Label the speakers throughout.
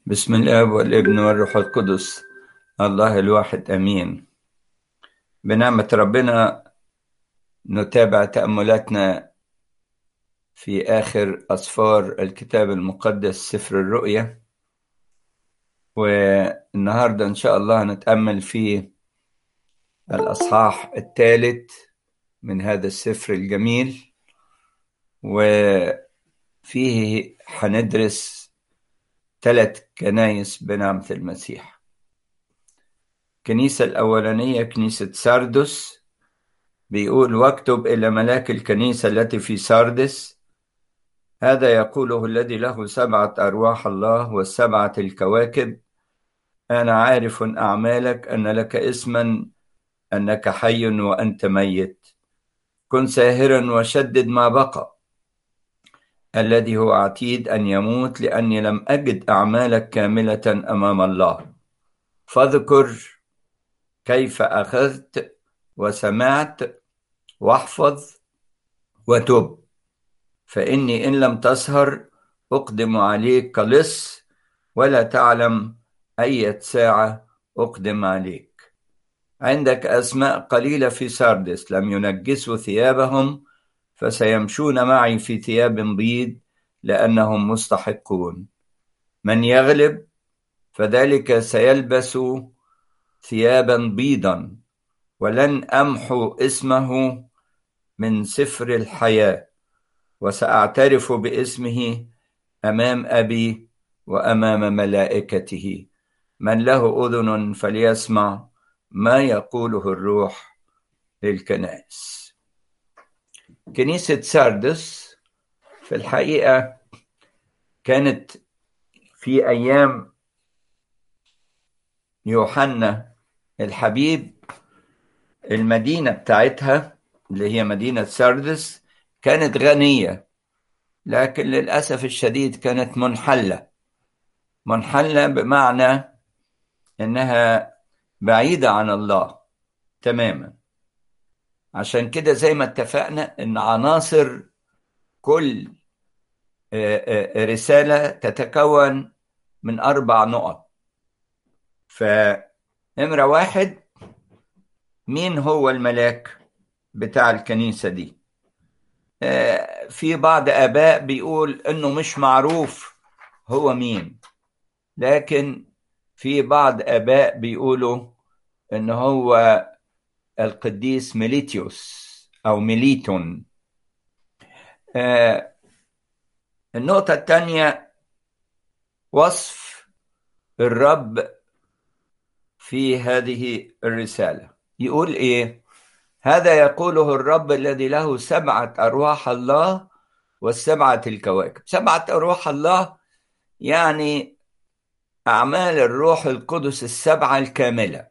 Speaker 1: بسم الاب والابن والروح القدس الله الواحد امين بنعمه ربنا نتابع تاملاتنا في اخر اسفار الكتاب المقدس سفر الرؤيا والنهارده ان شاء الله نتامل في الاصحاح الثالث من هذا السفر الجميل وفيه هندرس ثلاث كنايس بنعمة المسيح الكنيسة الأولانية كنيسة ساردس بيقول واكتب إلى ملاك الكنيسة التي في ساردس هذا يقوله الذي له سبعة أرواح الله والسبعة الكواكب أنا عارف أعمالك أن لك اسما أنك حي وأنت ميت كن ساهرا وشدد ما بقى الذي هو عتيد أن يموت لأني لم أجد أعمالك كاملة أمام الله فاذكر كيف أخذت وسمعت واحفظ وتب فإني إن لم تسهر أقدم عليك كلص ولا تعلم أية ساعة أقدم عليك عندك أسماء قليلة في ساردس لم ينجسوا ثيابهم فسيمشون معي في ثياب بيض لأنهم مستحقون من يغلب فذلك سيلبس ثيابا بيضا ولن أمحو اسمه من سفر الحياة وسأعترف باسمه أمام أبي وأمام ملائكته من له أذن فليسمع ما يقوله الروح للكنائس كنيسة ساردس في الحقيقة كانت في أيام يوحنا الحبيب المدينة بتاعتها اللي هي مدينة ساردس كانت غنية لكن للأسف الشديد كانت منحلة منحلة بمعنى إنها بعيدة عن الله تماما عشان كده زي ما اتفقنا ان عناصر كل رسالة تتكون من أربع نقط فنمرة واحد مين هو الملاك بتاع الكنيسة دي في بعض آباء بيقول إنه مش معروف هو مين لكن في بعض آباء بيقولوا إن هو القديس ميليتيوس أو ميليتون آه النقطة الثانية وصف الرب في هذه الرسالة يقول إيه هذا يقوله الرب الذي له سبعة أرواح الله والسبعة الكواكب سبعة أرواح الله يعني أعمال الروح القدس السبعة الكاملة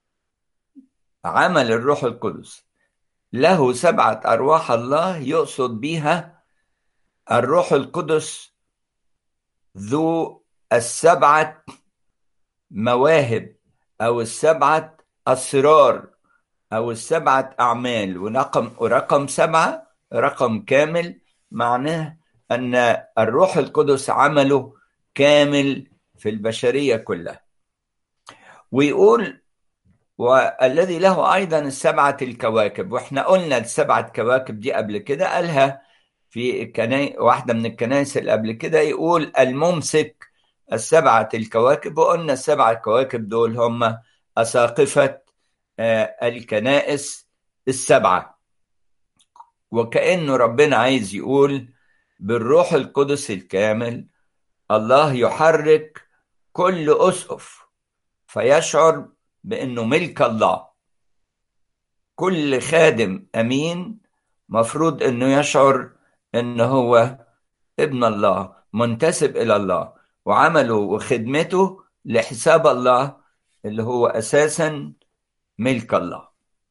Speaker 1: عمل الروح القدس له سبعة أرواح الله يقصد بها الروح القدس ذو السبعة مواهب أو السبعة أسرار أو السبعة أعمال ورقم ورقم سبعة رقم كامل معناه أن الروح القدس عمله كامل في البشرية كلها ويقول والذي له ايضا السبعه الكواكب واحنا قلنا السبعه كواكب دي قبل كده قالها في كناي... واحده من الكنائس اللي قبل كده يقول الممسك السبعه الكواكب وقلنا السبعه الكواكب دول هم اساقفه الكنائس السبعه وكانه ربنا عايز يقول بالروح القدس الكامل الله يحرك كل اسقف فيشعر بانه ملك الله كل خادم امين مفروض انه يشعر انه هو ابن الله منتسب الى الله وعمله وخدمته لحساب الله اللي هو اساسا ملك الله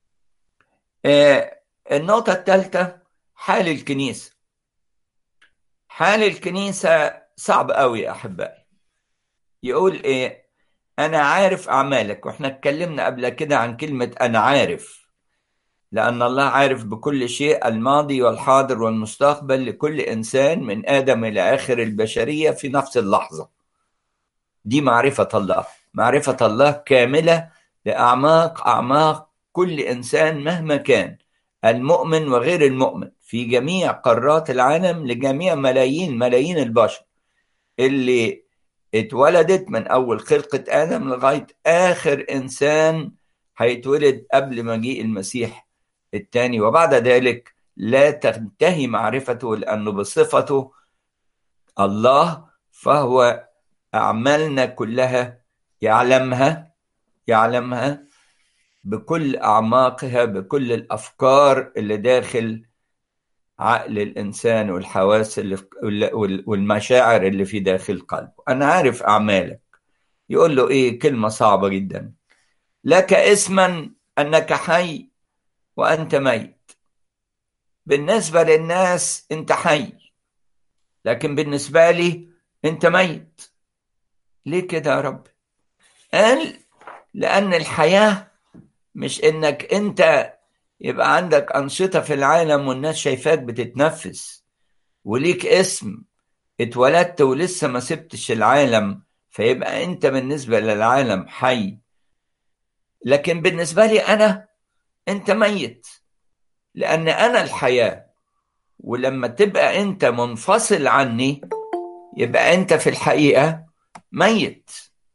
Speaker 1: آه النقطة الثالثة حال الكنيسة حال الكنيسة صعب قوي يا أحبائي يقول إيه أنا عارف أعمالك وإحنا اتكلمنا قبل كده عن كلمة أنا عارف لأن الله عارف بكل شيء الماضي والحاضر والمستقبل لكل إنسان من آدم إلى آخر البشرية في نفس اللحظة دي معرفة الله معرفة الله كاملة لأعماق أعماق كل إنسان مهما كان المؤمن وغير المؤمن في جميع قارات العالم لجميع ملايين ملايين البشر اللي اتولدت من أول خلقة آدم لغاية آخر إنسان هيتولد قبل مجيء المسيح الثاني وبعد ذلك لا تنتهي معرفته لأنه بصفته الله فهو أعمالنا كلها يعلمها يعلمها بكل أعماقها بكل الأفكار اللي داخل عقل الإنسان والحواس اللي والمشاعر اللي في داخل قلبه أنا عارف أعمالك يقول له إيه كلمة صعبة جدا لك اسما أنك حي وأنت ميت بالنسبة للناس أنت حي لكن بالنسبة لي أنت ميت ليه كده يا رب قال لأن الحياة مش إنك أنت يبقى عندك أنشطة في العالم والناس شايفاك بتتنفس وليك اسم اتولدت ولسه ما سبتش العالم فيبقى أنت بالنسبة للعالم حي لكن بالنسبة لي أنا أنت ميت لأن أنا الحياة ولما تبقى أنت منفصل عني يبقى أنت في الحقيقة ميت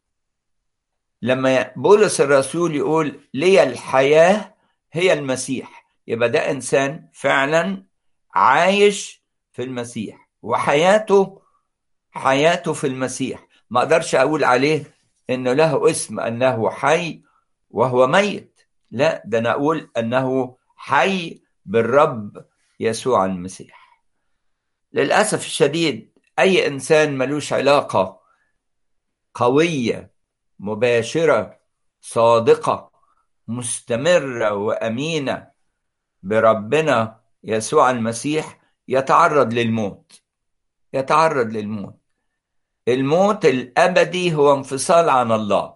Speaker 1: لما بولس الرسول يقول لي الحياة هي المسيح يبقى ده إنسان فعلا عايش في المسيح وحياته حياته في المسيح ما أقدرش أقول عليه إنه له اسم أنه حي وهو ميت لا ده أنا أقول أنه حي بالرب يسوع المسيح للأسف الشديد أي إنسان ملوش علاقة قوية مباشرة صادقة مستمرة وأمينة بربنا يسوع المسيح يتعرض للموت يتعرض للموت الموت الأبدي هو انفصال عن الله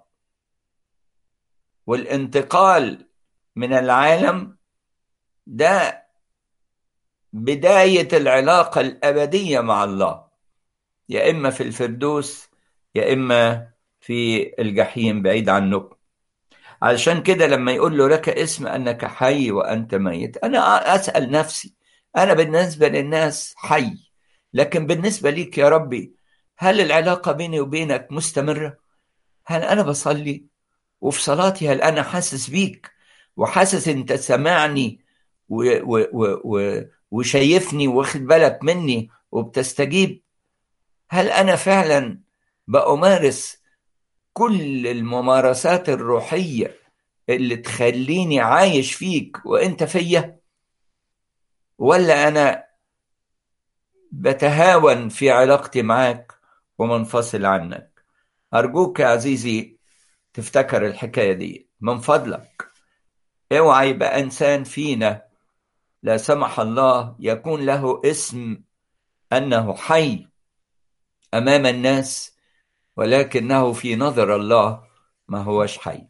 Speaker 1: والانتقال من العالم ده بداية العلاقة الأبدية مع الله يا إما في الفردوس يا إما في الجحيم بعيد عنكم علشان كده لما يقول له لك اسم أنك حي وأنت ميت أنا أسأل نفسي أنا بالنسبة للناس حي لكن بالنسبة ليك يا ربي هل العلاقة بيني وبينك مستمرة؟ هل أنا بصلي وفي صلاتي هل أنا حاسس بيك وحاسس أنت سمعني و و و و وشايفني واخد بالك مني وبتستجيب هل أنا فعلا بأمارس كل الممارسات الروحية اللي تخليني عايش فيك وانت فيا ولا انا بتهاون في علاقتي معاك ومنفصل عنك ارجوك يا عزيزي تفتكر الحكاية دي من فضلك اوعى يبقى انسان فينا لا سمح الله يكون له اسم انه حي امام الناس ولكنه في نظر الله ما هوش حي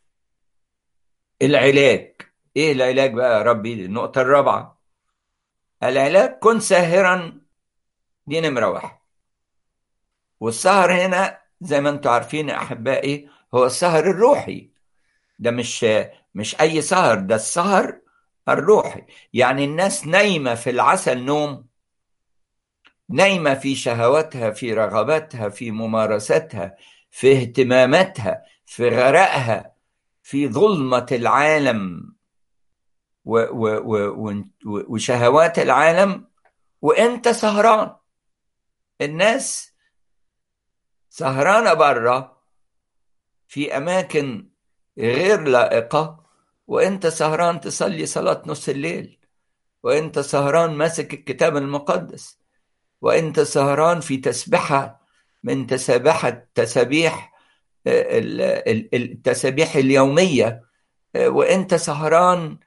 Speaker 1: العلاج ايه العلاج بقى يا ربي النقطة الرابعة العلاج كن ساهرا دي نمرة واحد والسهر هنا زي ما انتم عارفين يا احبائي هو السهر الروحي ده مش مش اي سهر ده السهر الروحي يعني الناس نايمة في العسل نوم نايمة في شهواتها في رغباتها في ممارستها في اهتماماتها في غرقها في ظلمة العالم و و و و وشهوات العالم وانت سهران الناس سهرانة بره في أماكن غير لائقة وانت سهران تصلي صلاة نص الليل وانت سهران ماسك الكتاب المقدس وانت سهران في تسبحة من تسابحة تسابيح التسابيح اليومية وانت سهران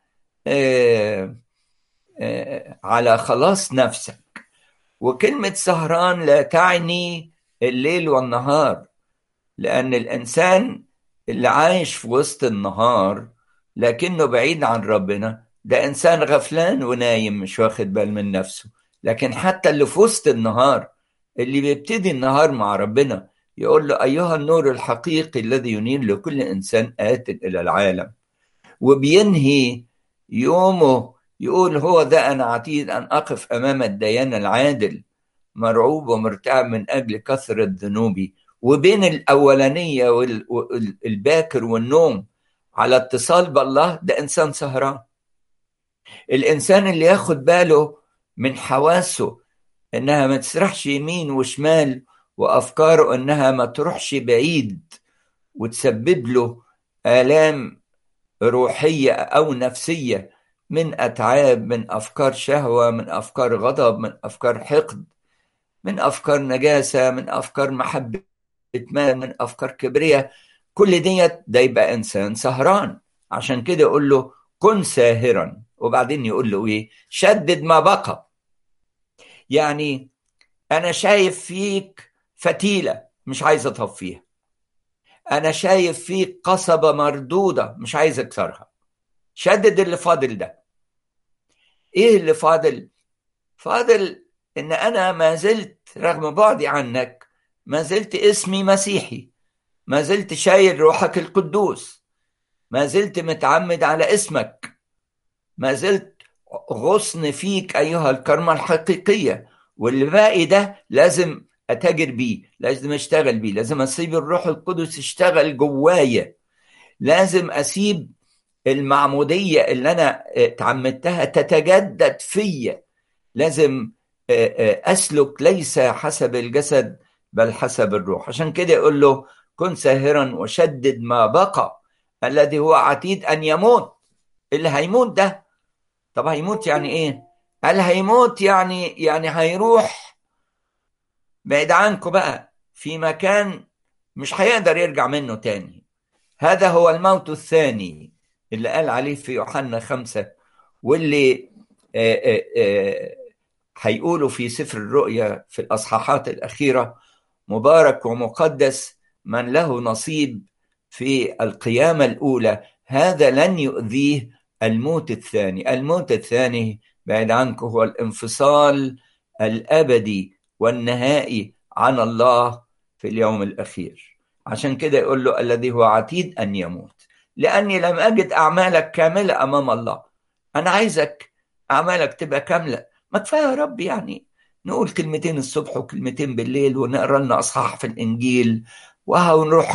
Speaker 1: على خلاص نفسك وكلمة سهران لا تعني الليل والنهار لأن الإنسان اللي عايش في وسط النهار لكنه بعيد عن ربنا ده إنسان غفلان ونايم مش واخد بال من نفسه لكن حتى اللي في وسط النهار اللي بيبتدي النهار مع ربنا يقول له أيها النور الحقيقي الذي ينير لكل إنسان آت إلى العالم وبينهي يومه يقول هو ذا أنا عتيد أن أقف أمام الديان العادل مرعوب ومرتعب من أجل كثرة ذنوبي وبين الأولانية والباكر والنوم على اتصال بالله ده إنسان سهران الإنسان اللي ياخد باله من حواسه إنها ما تسرحش يمين وشمال وأفكاره إنها ما تروحش بعيد وتسبب له آلام روحية أو نفسية من أتعاب من أفكار شهوة من أفكار غضب من أفكار حقد من أفكار نجاسة من أفكار محبة مال من أفكار كبرية كل ديت ده يبقى إنسان سهران عشان كده يقول له كن ساهرا وبعدين يقول له إيه شدد ما بقى يعني أنا شايف فيك فتيلة مش عايز أطفيها أنا شايف فيك قصبة مردودة مش عايز أكسرها شدد اللي فاضل ده إيه اللي فاضل؟ فاضل إن أنا ما زلت رغم بعدي عنك ما زلت اسمي مسيحي ما زلت شايل روحك القدوس ما زلت متعمد على اسمك ما زلت غصن فيك أيها الكرمة الحقيقية واللي باقي ده لازم أتاجر بيه لازم أشتغل بيه لازم أسيب الروح القدس يشتغل جوايا لازم أسيب المعمودية اللي أنا تعمدتها تتجدد فيا لازم أسلك ليس حسب الجسد بل حسب الروح عشان كده يقول له كن ساهرا وشدد ما بقى الذي هو عتيد أن يموت اللي هيموت ده طب هيموت يعني إيه قال هيموت يعني يعني هيروح بعيد عنكم بقى في مكان مش هيقدر يرجع منه تاني هذا هو الموت الثاني اللي قال عليه في يوحنا خمسة واللي هيقولوا في سفر الرؤيا في الأصحاحات الأخيرة مبارك ومقدس من له نصيب في القيامة الأولى هذا لن يؤذيه الموت الثاني الموت الثاني بعد عنك هو الانفصال الأبدي والنهائي عن الله في اليوم الأخير عشان كده يقول له الذي هو عتيد أن يموت لأني لم أجد أعمالك كاملة أمام الله أنا عايزك أعمالك تبقى كاملة ما كفاية يا رب يعني نقول كلمتين الصبح وكلمتين بالليل ونقرا لنا اصحاح في الانجيل وهو نروح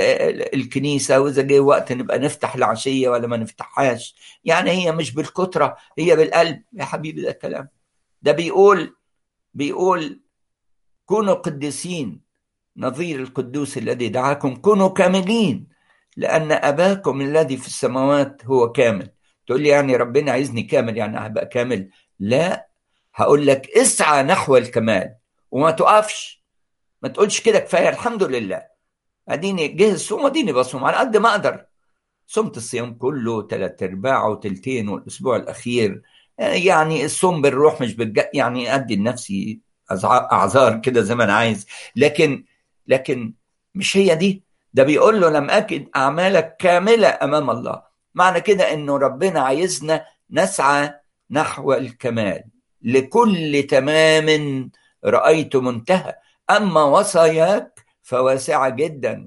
Speaker 1: الكنيسه واذا جه وقت نبقى نفتح العشيه ولا ما نفتحهاش يعني هي مش بالكتره هي بالقلب يا حبيبي ده كلام ده بيقول بيقول كونوا قديسين نظير القدوس الذي دعاكم كونوا كاملين لان اباكم الذي في السماوات هو كامل تقول لي يعني ربنا عايزني كامل يعني هبقى كامل لا هقول لك اسعى نحو الكمال وما تقفش ما تقولش كده كفايه الحمد لله اديني جه الصوم اديني بصوم على قد ما اقدر صمت الصيام كله ثلاث ارباع وتلتين والاسبوع الاخير يعني الصوم بالروح مش بالج... يعني ادي لنفسي اعذار كده زي ما انا عايز لكن لكن مش هي دي ده بيقول له لم اجد اعمالك كامله امام الله معنى كده انه ربنا عايزنا نسعى نحو الكمال لكل تمام رأيت منتهى أما وصاياك فواسعة جدا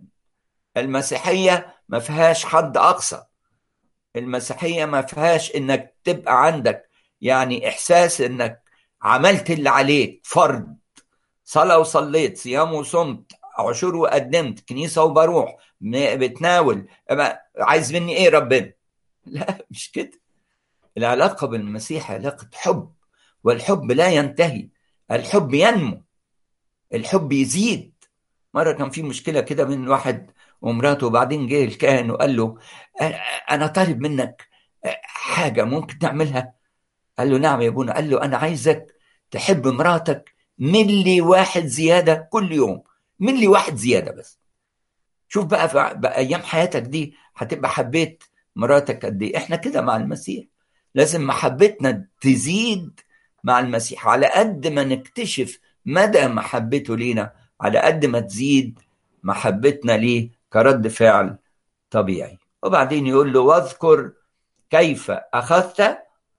Speaker 1: المسيحية ما فيهاش حد أقصى المسيحية ما فيهاش إنك تبقى عندك يعني إحساس إنك عملت اللي عليك فرض صلاة وصليت صيام وصمت عشور وقدمت كنيسة وبروح بتناول عايز مني إيه ربنا لا مش كده العلاقة بالمسيح علاقة حب والحب لا ينتهي الحب ينمو الحب يزيد مرة كان في مشكلة كده بين واحد ومراته وبعدين جه الكاهن وقال له أنا طالب منك حاجة ممكن تعملها قال له نعم يا ابونا قال له أنا عايزك تحب مراتك ملي واحد زيادة كل يوم ملي واحد زيادة بس شوف بقى بأيام حياتك دي هتبقى حبيت مراتك قد ايه احنا كده مع المسيح لازم محبتنا تزيد مع المسيح على قد ما نكتشف مدى محبته لينا على قد ما تزيد محبتنا ليه كرد فعل طبيعي وبعدين يقول له واذكر كيف أخذت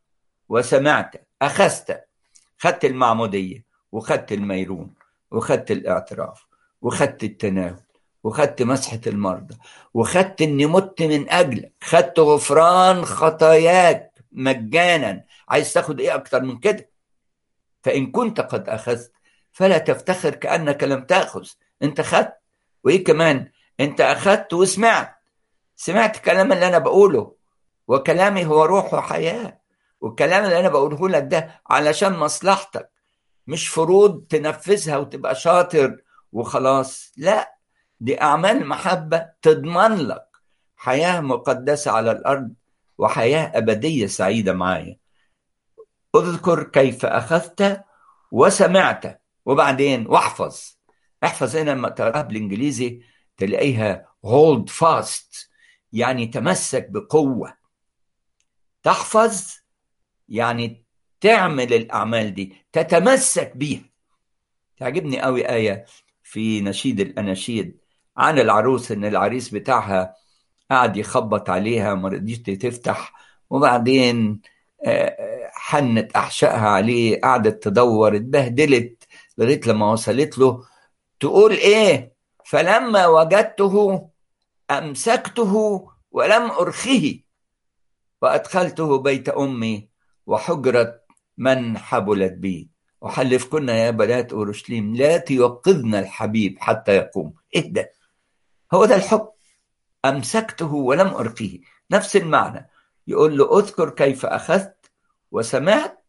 Speaker 1: وسمعت أخذت خدت المعمودية وخدت الميرون وخدت الاعتراف وخدت التناول وخدت مسحة المرضى وخدت اني مت من اجلك خدت غفران خطاياك مجانا عايز تاخد ايه اكتر من كده فان كنت قد اخذت فلا تفتخر كانك لم تاخذ انت خدت وايه كمان انت اخذت وسمعت سمعت الكلام اللي انا بقوله وكلامي هو روح وحياه والكلام اللي انا بقوله لك ده علشان مصلحتك مش فروض تنفذها وتبقى شاطر وخلاص لا دي اعمال محبه تضمن لك حياه مقدسه على الارض وحياه ابديه سعيده معايا اذكر كيف اخذت وسمعت وبعدين واحفظ احفظ هنا لما تقراها بالانجليزي تلاقيها hold fast يعني تمسك بقوه تحفظ يعني تعمل الاعمال دي تتمسك بيها تعجبني قوي ايه في نشيد الاناشيد عن العروس ان العريس بتاعها قعد يخبط عليها ما رضيش تفتح وبعدين حنت احشائها عليه قعدت تدور اتبهدلت لغايه لما وصلت له تقول ايه فلما وجدته امسكته ولم ارخه وادخلته بيت امي وحجره من حبلت بي وحلفكن يا بنات اورشليم لا تيقظن الحبيب حتى يقوم ايه ده هو ده الحب امسكته ولم ارقيه نفس المعنى يقول له اذكر كيف اخذت وسمعت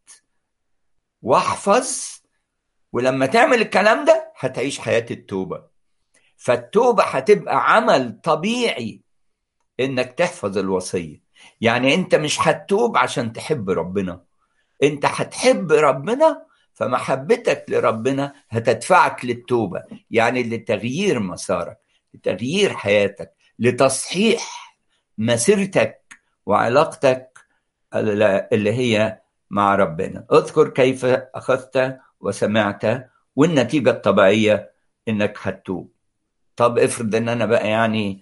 Speaker 1: واحفظ ولما تعمل الكلام ده هتعيش حياه التوبه فالتوبه هتبقى عمل طبيعي انك تحفظ الوصيه يعني انت مش هتتوب عشان تحب ربنا انت هتحب ربنا فمحبتك لربنا هتدفعك للتوبه يعني لتغيير مسارك لتغيير حياتك لتصحيح مسيرتك وعلاقتك اللي هي مع ربنا اذكر كيف اخذت وسمعت والنتيجه الطبيعيه انك هتتوب طب افرض ان انا بقى يعني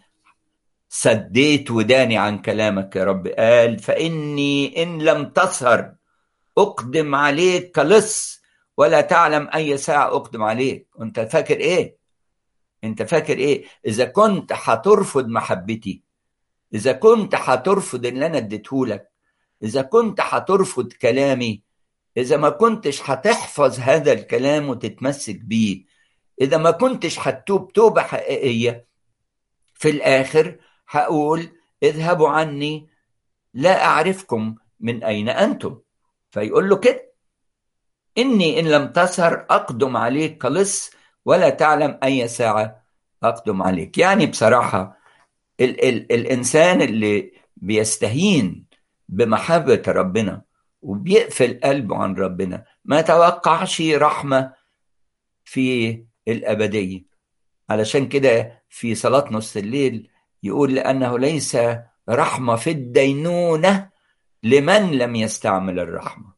Speaker 1: سديت وداني عن كلامك يا رب قال فاني ان لم تسهر اقدم عليك كلص ولا تعلم اي ساعه اقدم عليك وانت فاكر ايه انت فاكر ايه اذا كنت هترفض محبتي اذا كنت هترفض اللي انا اديتهولك اذا كنت هترفض كلامي اذا ما كنتش هتحفظ هذا الكلام وتتمسك بيه اذا ما كنتش هتتوب توبه حقيقيه في الاخر هقول اذهبوا عني لا اعرفكم من اين انتم فيقول له كده اني ان لم تسهر اقدم عليك كلص ولا تعلم اي ساعه اقدم عليك يعني بصراحه ال ال الانسان اللي بيستهين بمحبه ربنا وبيقفل قلبه عن ربنا ما توقعش رحمه في الابديه علشان كده في صلاه نص الليل يقول لانه ليس رحمه في الدينونه لمن لم يستعمل الرحمه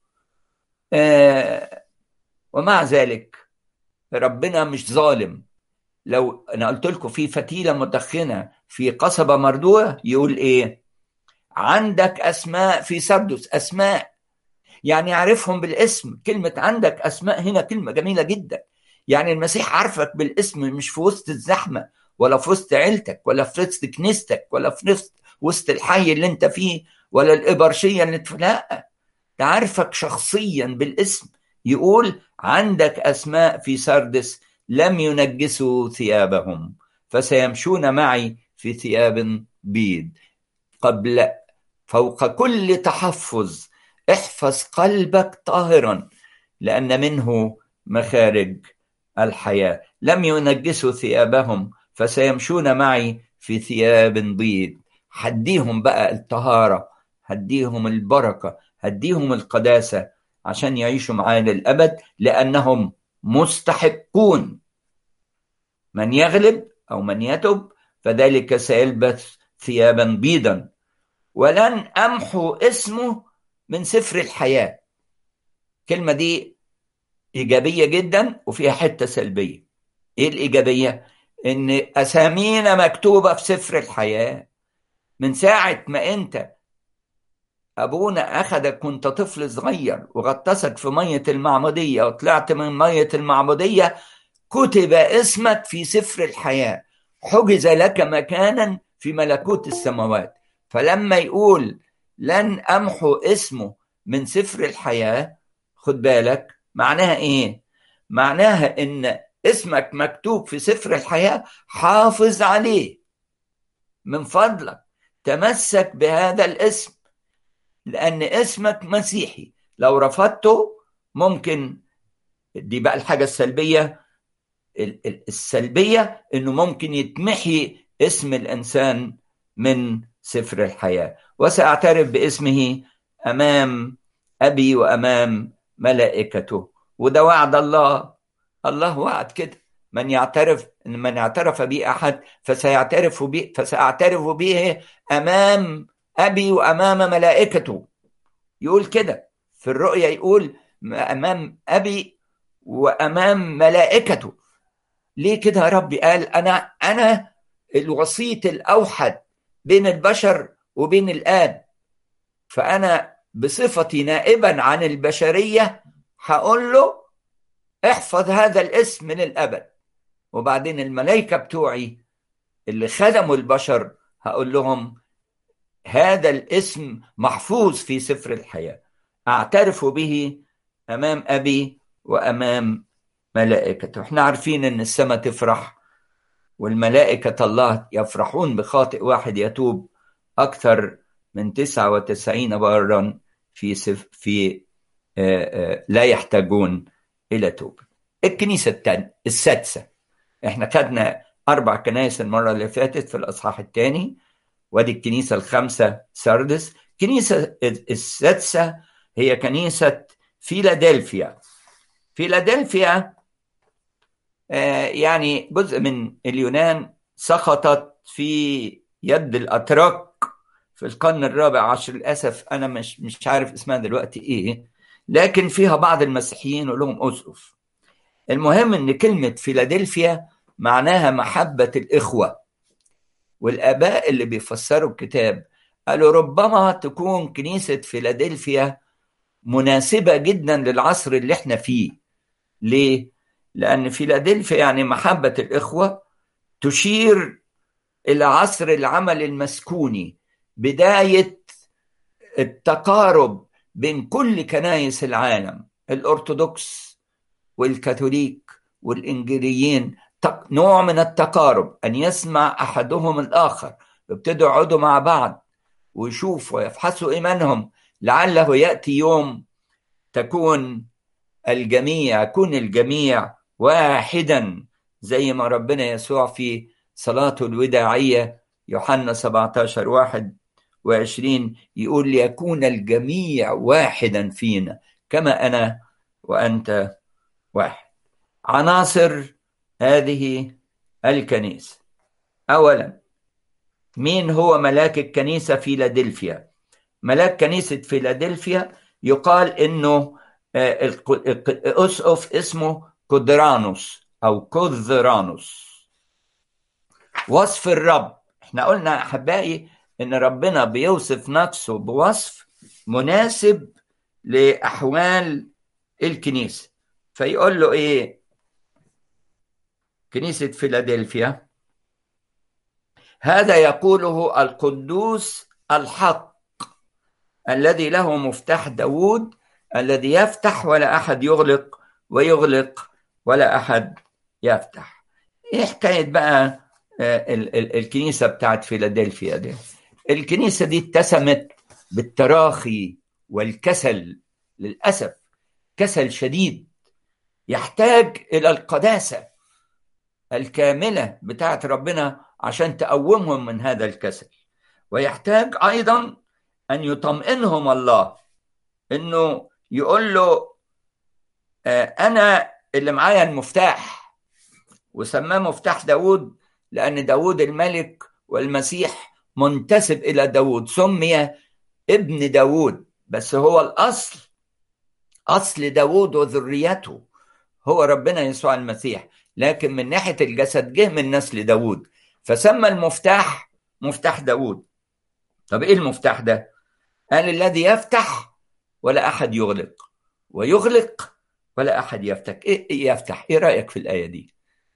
Speaker 1: آه ومع ذلك ربنا مش ظالم لو انا قلت لكم في فتيله مدخنه في قصبه مردوه يقول ايه عندك اسماء في سردس اسماء يعني يعرفهم بالاسم كلمه عندك اسماء هنا كلمه جميله جدا يعني المسيح عارفك بالاسم مش في وسط الزحمه ولا في وسط عيلتك ولا في وسط كنيستك ولا في وسط الحي اللي انت فيه ولا الإبرشية اللي انت لا ده عارفك شخصيا بالاسم يقول عندك أسماء في سردس لم ينجسوا ثيابهم فسيمشون معي في ثياب بيض قبل فوق كل تحفظ احفظ قلبك طاهرا لأن منه مخارج الحياة لم ينجسوا ثيابهم فسيمشون معي في ثياب بيض هديهم بقى الطهارة هديهم البركة هديهم القداسة عشان يعيشوا معانا للأبد لأنهم مستحقون من يغلب أو من يتب فذلك سيلبس ثيابا بيضا ولن أمحو اسمه من سفر الحياة الكلمة دي إيجابية جدا وفيها حتة سلبية إيه الإيجابية؟ إن أسامينا مكتوبة في سفر الحياة من ساعة ما أنت أبونا أخدك كنت طفل صغير وغطسك في مية المعمودية وطلعت من مية المعمودية كتب اسمك في سفر الحياة حجز لك مكانا في ملكوت السماوات فلما يقول لن أمحو اسمه من سفر الحياة خد بالك معناها إيه؟ معناها إن اسمك مكتوب في سفر الحياة حافظ عليه من فضلك تمسك بهذا الاسم لأن اسمك مسيحي لو رفضته ممكن دي بقى الحاجة السلبية السلبية إنه ممكن يتمحي اسم الإنسان من سفر الحياة وسأعترف باسمه أمام أبي وأمام ملائكته وده وعد الله الله وعد كده من يعترف من اعترف بي أحد فسيعترف بي فسأعترف به أمام أبي وأمام ملائكته يقول كده في الرؤيا يقول أمام أبي وأمام ملائكته ليه كده يا ربي قال أنا أنا الوسيط الأوحد بين البشر وبين الآب فأنا بصفتي نائبا عن البشرية هقول له احفظ هذا الاسم من الأبد وبعدين الملائكة بتوعي اللي خدموا البشر هقول لهم هذا الاسم محفوظ في سفر الحياة أعترف به أمام أبي وأمام ملائكته احنا عارفين ان السماء تفرح والملائكة الله يفرحون بخاطئ واحد يتوب أكثر من 99 برا في سف في آآ آآ لا يحتاجون إلى توبة الكنيسة التانية السادسة احنا خدنا أربع كنائس المرة اللي فاتت في الأصحاح الثاني ودي الكنيسة الخامسة سردس الكنيسة السادسة هي كنيسة فيلادلفيا فيلادلفيا يعني جزء من اليونان سقطت في يد الاتراك في القرن الرابع عشر للاسف انا مش مش عارف اسمها دلوقتي ايه لكن فيها بعض المسيحيين ولهم اسقف المهم ان كلمه فيلادلفيا معناها محبه الاخوه والاباء اللي بيفسروا الكتاب قالوا ربما تكون كنيسه فيلادلفيا مناسبه جدا للعصر اللي احنا فيه ليه لأن فيلادلفيا يعني محبة الإخوة تشير إلى عصر العمل المسكوني بداية التقارب بين كل كنايس العالم الأرثوذكس والكاثوليك والإنجيليين نوع من التقارب أن يسمع أحدهم الآخر يبتدوا يقعدوا مع بعض ويشوفوا ويفحصوا إيمانهم لعله يأتي يوم تكون الجميع يكون الجميع واحدا زي ما ربنا يسوع في صلاته الوداعية يوحنا 17 واحد وعشرين يقول ليكون الجميع واحدا فينا كما أنا وأنت واحد عناصر هذه الكنيسة أولا مين هو ملاك الكنيسة فيلادلفيا ملاك كنيسة فيلادلفيا يقال إنه أسقف اسمه كودرانوس أو كوذرانوس وصف الرب احنا قلنا أحبائي إن ربنا بيوصف نفسه بوصف مناسب لأحوال الكنيسة فيقول له إيه كنيسة فيلادلفيا هذا يقوله القدوس الحق الذي له مفتاح داود الذي يفتح ولا أحد يغلق ويغلق ولا أحد يفتح إيه حكاية بقى الكنيسة بتاعت فيلادلفيا دي الكنيسة دي اتسمت بالتراخي والكسل للأسف كسل شديد يحتاج إلى القداسة الكاملة بتاعت ربنا عشان تقومهم من هذا الكسل ويحتاج أيضا أن يطمئنهم الله إنه يقول له أنا اللي معايا المفتاح وسماه مفتاح داود لأن داود الملك والمسيح منتسب إلى داود سمي ابن داود بس هو الأصل أصل داود وذريته هو ربنا يسوع المسيح لكن من ناحية الجسد جه من نسل داود فسمى المفتاح مفتاح داود طب إيه المفتاح ده؟ قال الذي يفتح ولا أحد يغلق ويغلق ولا أحد يفتح إيه يفتح إيه رأيك في الآية دي؟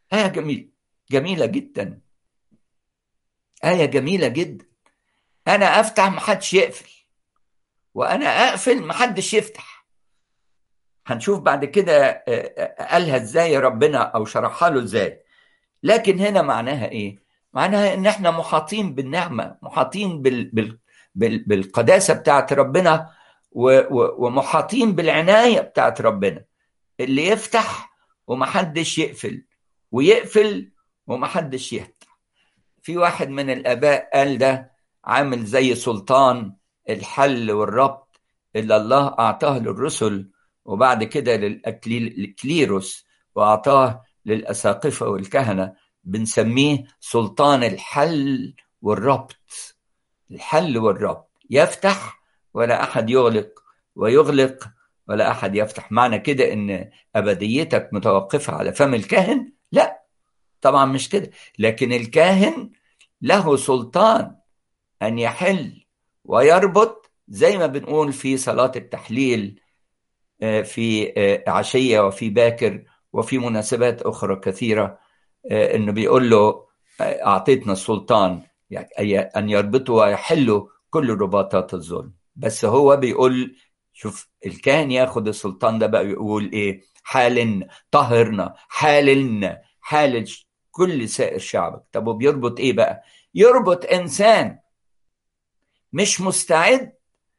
Speaker 1: آية جميلة جميلة جدا آية جميلة جدا أنا أفتح محدش يقفل وأنا أقفل محدش يفتح هنشوف بعد كده قالها ازاي ربنا او شرحها له ازاي لكن هنا معناها ايه معناها ان احنا محاطين بالنعمه محاطين بال بال بال بالقداسه بتاعت ربنا و و ومحاطين بالعنايه بتاعت ربنا اللي يفتح ومحدش يقفل ويقفل ومحدش يفتح في واحد من الاباء قال ده عامل زي سلطان الحل والربط اللي الله اعطاه للرسل وبعد كده للكليروس واعطاه للاساقفه والكهنه بنسميه سلطان الحل والربط الحل والربط يفتح ولا احد يغلق ويغلق ولا احد يفتح معنى كده ان ابديتك متوقفه على فم الكاهن لا طبعا مش كده لكن الكاهن له سلطان ان يحل ويربط زي ما بنقول في صلاه التحليل في عشيه وفي باكر وفي مناسبات اخرى كثيره انه بيقول له اعطيتنا السلطان يعني ان يربطوا ويحلوا كل رباطات الظلم بس هو بيقول شوف الكاهن ياخد السلطان ده بقى يقول ايه حال طهرنا حاللنا حالل كل سائر شعبك طب وبيربط ايه بقى يربط انسان مش مستعد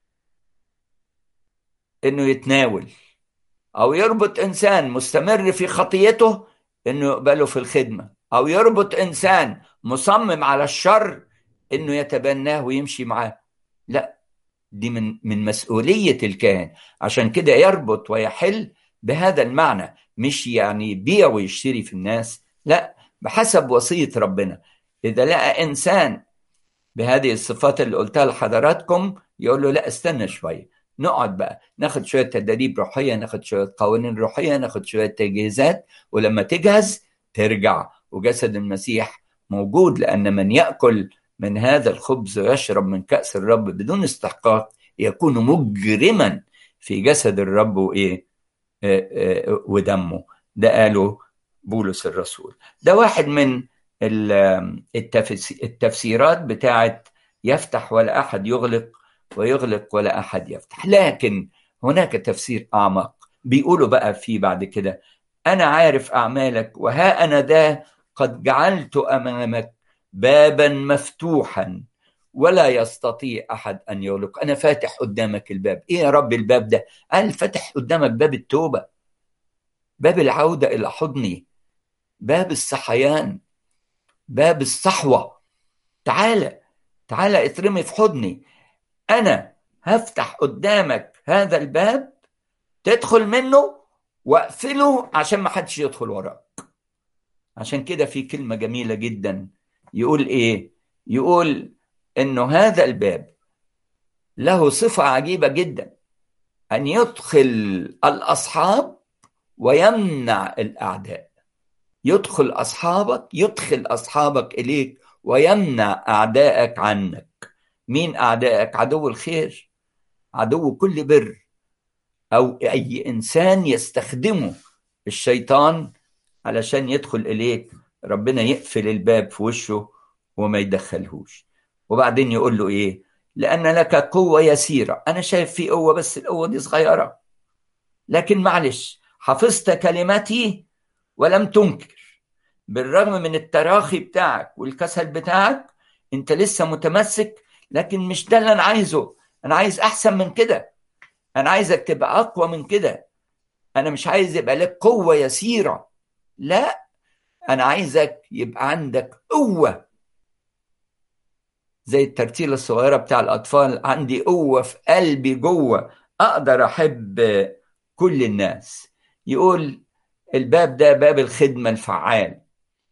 Speaker 1: انه يتناول او يربط انسان مستمر في خطيته انه يقبله في الخدمه او يربط انسان مصمم على الشر انه يتبناه ويمشي معاه لا دي من من مسؤوليه الكاهن عشان كده يربط ويحل بهذا المعنى مش يعني يبيع ويشتري في الناس لا بحسب وصيه ربنا اذا لقى انسان بهذه الصفات اللي قلتها لحضراتكم يقول له لا استنى شويه نقعد بقى ناخد شويه تدريب روحيه ناخد شويه قوانين روحيه ناخد شويه تجهيزات ولما تجهز ترجع وجسد المسيح موجود لان من ياكل من هذا الخبز ويشرب من كاس الرب بدون استحقاق يكون مجرما في جسد الرب وايه ودمه ده قاله بولس الرسول ده واحد من التفسيرات بتاعت يفتح ولا احد يغلق ويغلق ولا احد يفتح لكن هناك تفسير اعمق بيقولوا بقى في بعد كده انا عارف اعمالك وها انا ذا قد جعلت امامك بابا مفتوحا ولا يستطيع احد ان يغلق انا فاتح قدامك الباب ايه يا رب الباب ده قال فتح قدامك باب التوبه باب العوده الى حضني باب الصحيان باب الصحوه تعالى تعالى اترمي في حضني انا هفتح قدامك هذا الباب تدخل منه واقفله عشان ما حدش يدخل وراك عشان كده في كلمه جميله جدا يقول ايه يقول انه هذا الباب له صفه عجيبه جدا ان يدخل الاصحاب ويمنع الاعداء يدخل اصحابك يدخل اصحابك اليك ويمنع اعدائك عنك مين اعدائك عدو الخير عدو كل بر او اي انسان يستخدمه الشيطان علشان يدخل اليك ربنا يقفل الباب في وشه وما يدخلهوش وبعدين يقول له ايه لان لك قوه يسيره انا شايف في قوه بس القوه دي صغيره لكن معلش حفظت كلماتي ولم تنكر بالرغم من التراخي بتاعك والكسل بتاعك انت لسه متمسك لكن مش ده اللي انا عايزه انا عايز احسن من كده انا عايزك تبقى اقوى من كده انا مش عايز يبقى لك قوه يسيره لا انا عايزك يبقى عندك قوه زي الترتيله الصغيره بتاع الاطفال عندي قوه في قلبي جوه اقدر احب كل الناس يقول الباب ده باب الخدمه الفعال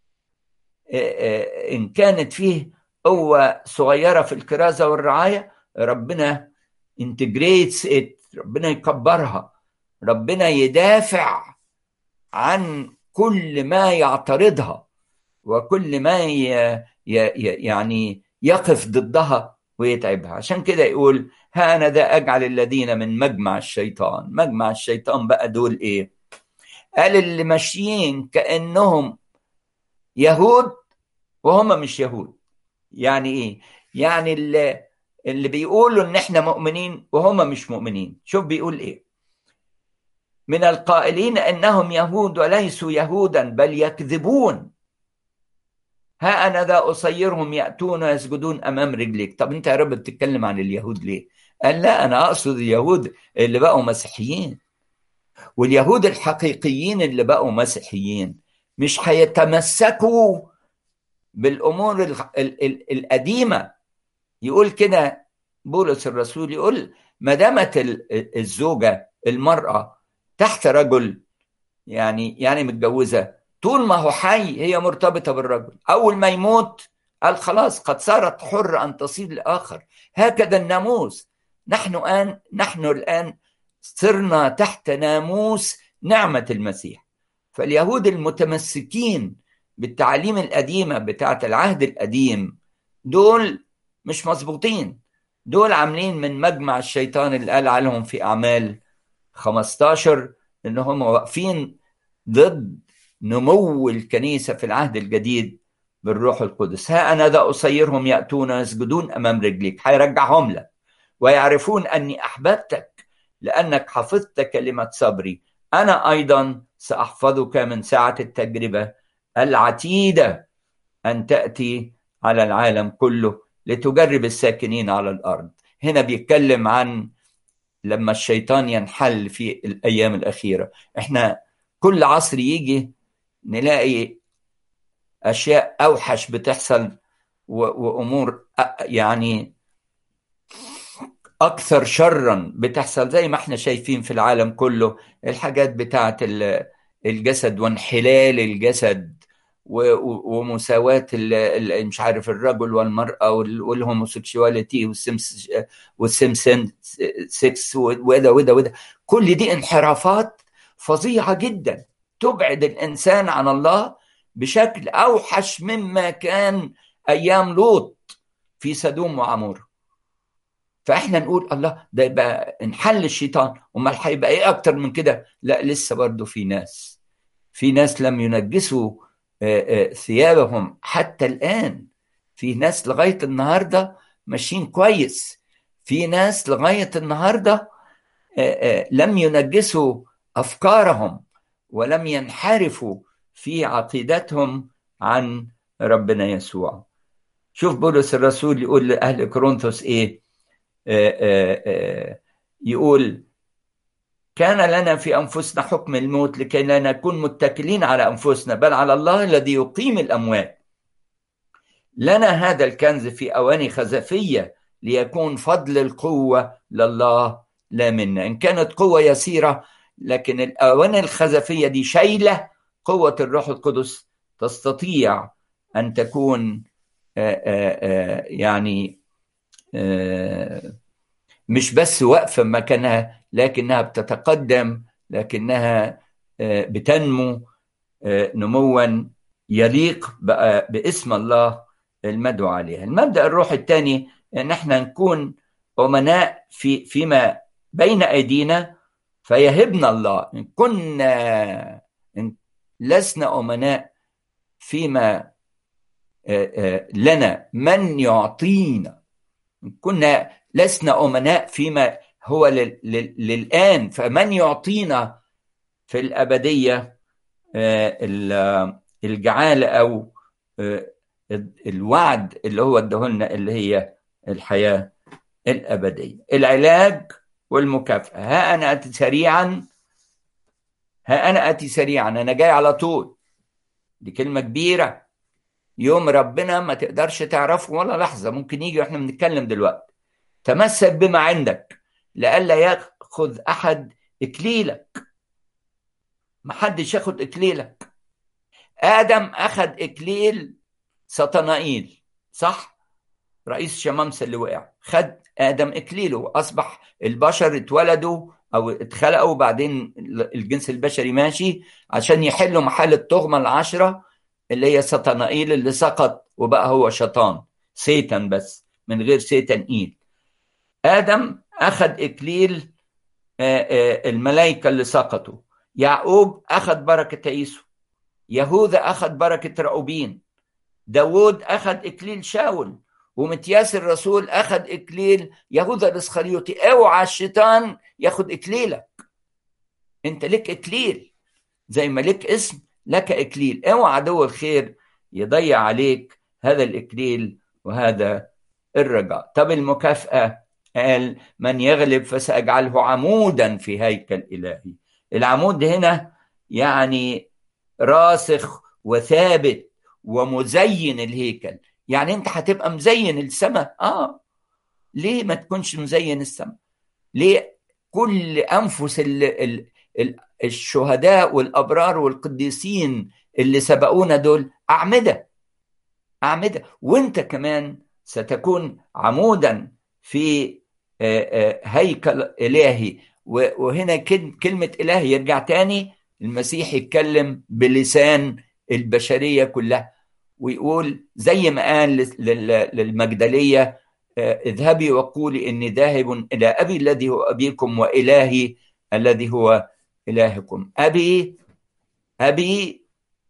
Speaker 1: ان كانت فيه قوه صغيره في الكرازه والرعايه ربنا انتجريتس ات ربنا يكبرها ربنا يدافع عن كل ما يعترضها وكل ما ي... ي... يعني يقف ضدها ويتعبها عشان كده يقول ها انا ذا اجعل الذين من مجمع الشيطان مجمع الشيطان بقى دول ايه قال اللي ماشيين كانهم يهود وهم مش يهود يعني ايه يعني اللي, اللي بيقولوا ان احنا مؤمنين وهم مش مؤمنين شوف بيقول ايه من القائلين انهم يهود وليسوا يهودا بل يكذبون ها انا ذا اصيرهم ياتون ويسجدون امام رجليك طب انت يا رب بتتكلم عن اليهود ليه قال لا انا اقصد اليهود اللي بقوا مسيحيين واليهود الحقيقيين اللي بقوا مسيحيين مش هيتمسكوا بالامور ال ال ال القديمه يقول كده بولس الرسول يقول ما دامت الزوجه المراه تحت رجل يعني يعني متجوزه طول ما هو حي هي مرتبطه بالرجل اول ما يموت قال خلاص قد صارت حرة أن تصير لآخر هكذا الناموس نحن الآن نحن الآن صرنا تحت ناموس نعمة المسيح فاليهود المتمسكين بالتعاليم القديمة بتاعة العهد القديم دول مش مظبوطين دول عاملين من مجمع الشيطان اللي قال عليهم في أعمال 15 إن هم واقفين ضد نمو الكنيسة في العهد الجديد بالروح القدس ها أنا ذا أصيرهم يأتون يسجدون أمام رجليك هيرجعهم لك ويعرفون أني أحببتك لأنك حفظت كلمة صبري أنا أيضا سأحفظك من ساعة التجربة العتيدة أن تأتي على العالم كله لتجرب الساكنين على الأرض هنا بيتكلم عن لما الشيطان ينحل في الأيام الأخيرة إحنا كل عصر يجي نلاقي أشياء أوحش بتحصل وأمور يعني أكثر شرا بتحصل زي ما احنا شايفين في العالم كله الحاجات بتاعت الجسد وانحلال الجسد ومساواة مش عارف الرجل والمرأة والهوموسيكشواليتي والسمسن سكس وده وده وده كل دي انحرافات فظيعة جدا تبعد الإنسان عن الله بشكل أوحش مما كان أيام لوط في سدوم وعمور فاحنا نقول الله ده يبقى انحل الشيطان امال هيبقى ايه اكتر من كده لا لسه برضه في ناس في ناس لم ينجسوا ثيابهم حتى الان في ناس لغايه النهارده ماشيين كويس في ناس لغايه النهارده لم ينجسوا افكارهم ولم ينحرفوا في عقيدتهم عن ربنا يسوع شوف بولس الرسول يقول لاهل كورنثوس ايه آآ آآ يقول كان لنا في انفسنا حكم الموت لكي لا نكون متكلين على انفسنا بل على الله الذي يقيم الاموات لنا هذا الكنز في اواني خزفيه ليكون فضل القوه لله لا منا ان كانت قوه يسيره لكن الاواني الخزفيه دي شايله قوه الروح القدس تستطيع ان تكون آآ يعني مش بس واقفة مكانها لكنها بتتقدم لكنها بتنمو نموا يليق باسم الله المدعو عليها المبدأ الروح الثاني ان احنا نكون أمناء في فيما بين أيدينا فيهبنا الله إن كنا إن لسنا أمناء فيما لنا من يعطينا كنا لسنا أمناء فيما هو للآن فمن يعطينا في الأبدية الجعالة أو الوعد اللي هو ادهولنا اللي هي الحياة الأبدية العلاج والمكافأة ها أنا أتي سريعا ها أنا أتي سريعا أنا جاي على طول دي كلمة كبيرة يوم ربنا ما تقدرش تعرفه ولا لحظة ممكن يجي واحنا بنتكلم دلوقتي تمسك بما عندك لئلا ياخذ أحد إكليلك ما حدش ياخد إكليلك آدم أخذ إكليل سطنائيل صح رئيس شمامسة اللي وقع خد آدم إكليله أصبح البشر اتولدوا أو اتخلقوا بعدين الجنس البشري ماشي عشان يحلوا محل التهمة العشرة اللي هي سطنائيل اللي سقط وبقى هو شيطان سيتان بس من غير سيتان إيل آدم أخذ إكليل الملائكة اللي سقطوا يعقوب أخذ بركة عيسو يهوذا أخذ بركة رأوبين داود أخذ إكليل شاول ومتياس الرسول أخذ إكليل يهوذا الإسخريوطي اوعى الشيطان ياخد إكليلك أنت لك إكليل زي ما لك اسم لك إكليل اوعى عدو الخير يضيع عليك هذا الإكليل وهذا الرجاء طب المكافأة قال من يغلب فسأجعله عمودا في هيكل إلهي العمود هنا يعني راسخ وثابت ومزين الهيكل يعني انت هتبقى مزين السماء اه ليه ما تكونش مزين السماء ليه كل انفس ال ال ال الشهداء والابرار والقديسين اللي سبقونا دول اعمده اعمده وانت كمان ستكون عمودا في هيكل الهي وهنا كلمه اله يرجع تاني المسيح يتكلم بلسان البشريه كلها ويقول زي ما قال للمجدليه اذهبي وقولي اني ذاهب الى ابي الذي هو ابيكم والهي الذي هو الهكم ابي ابي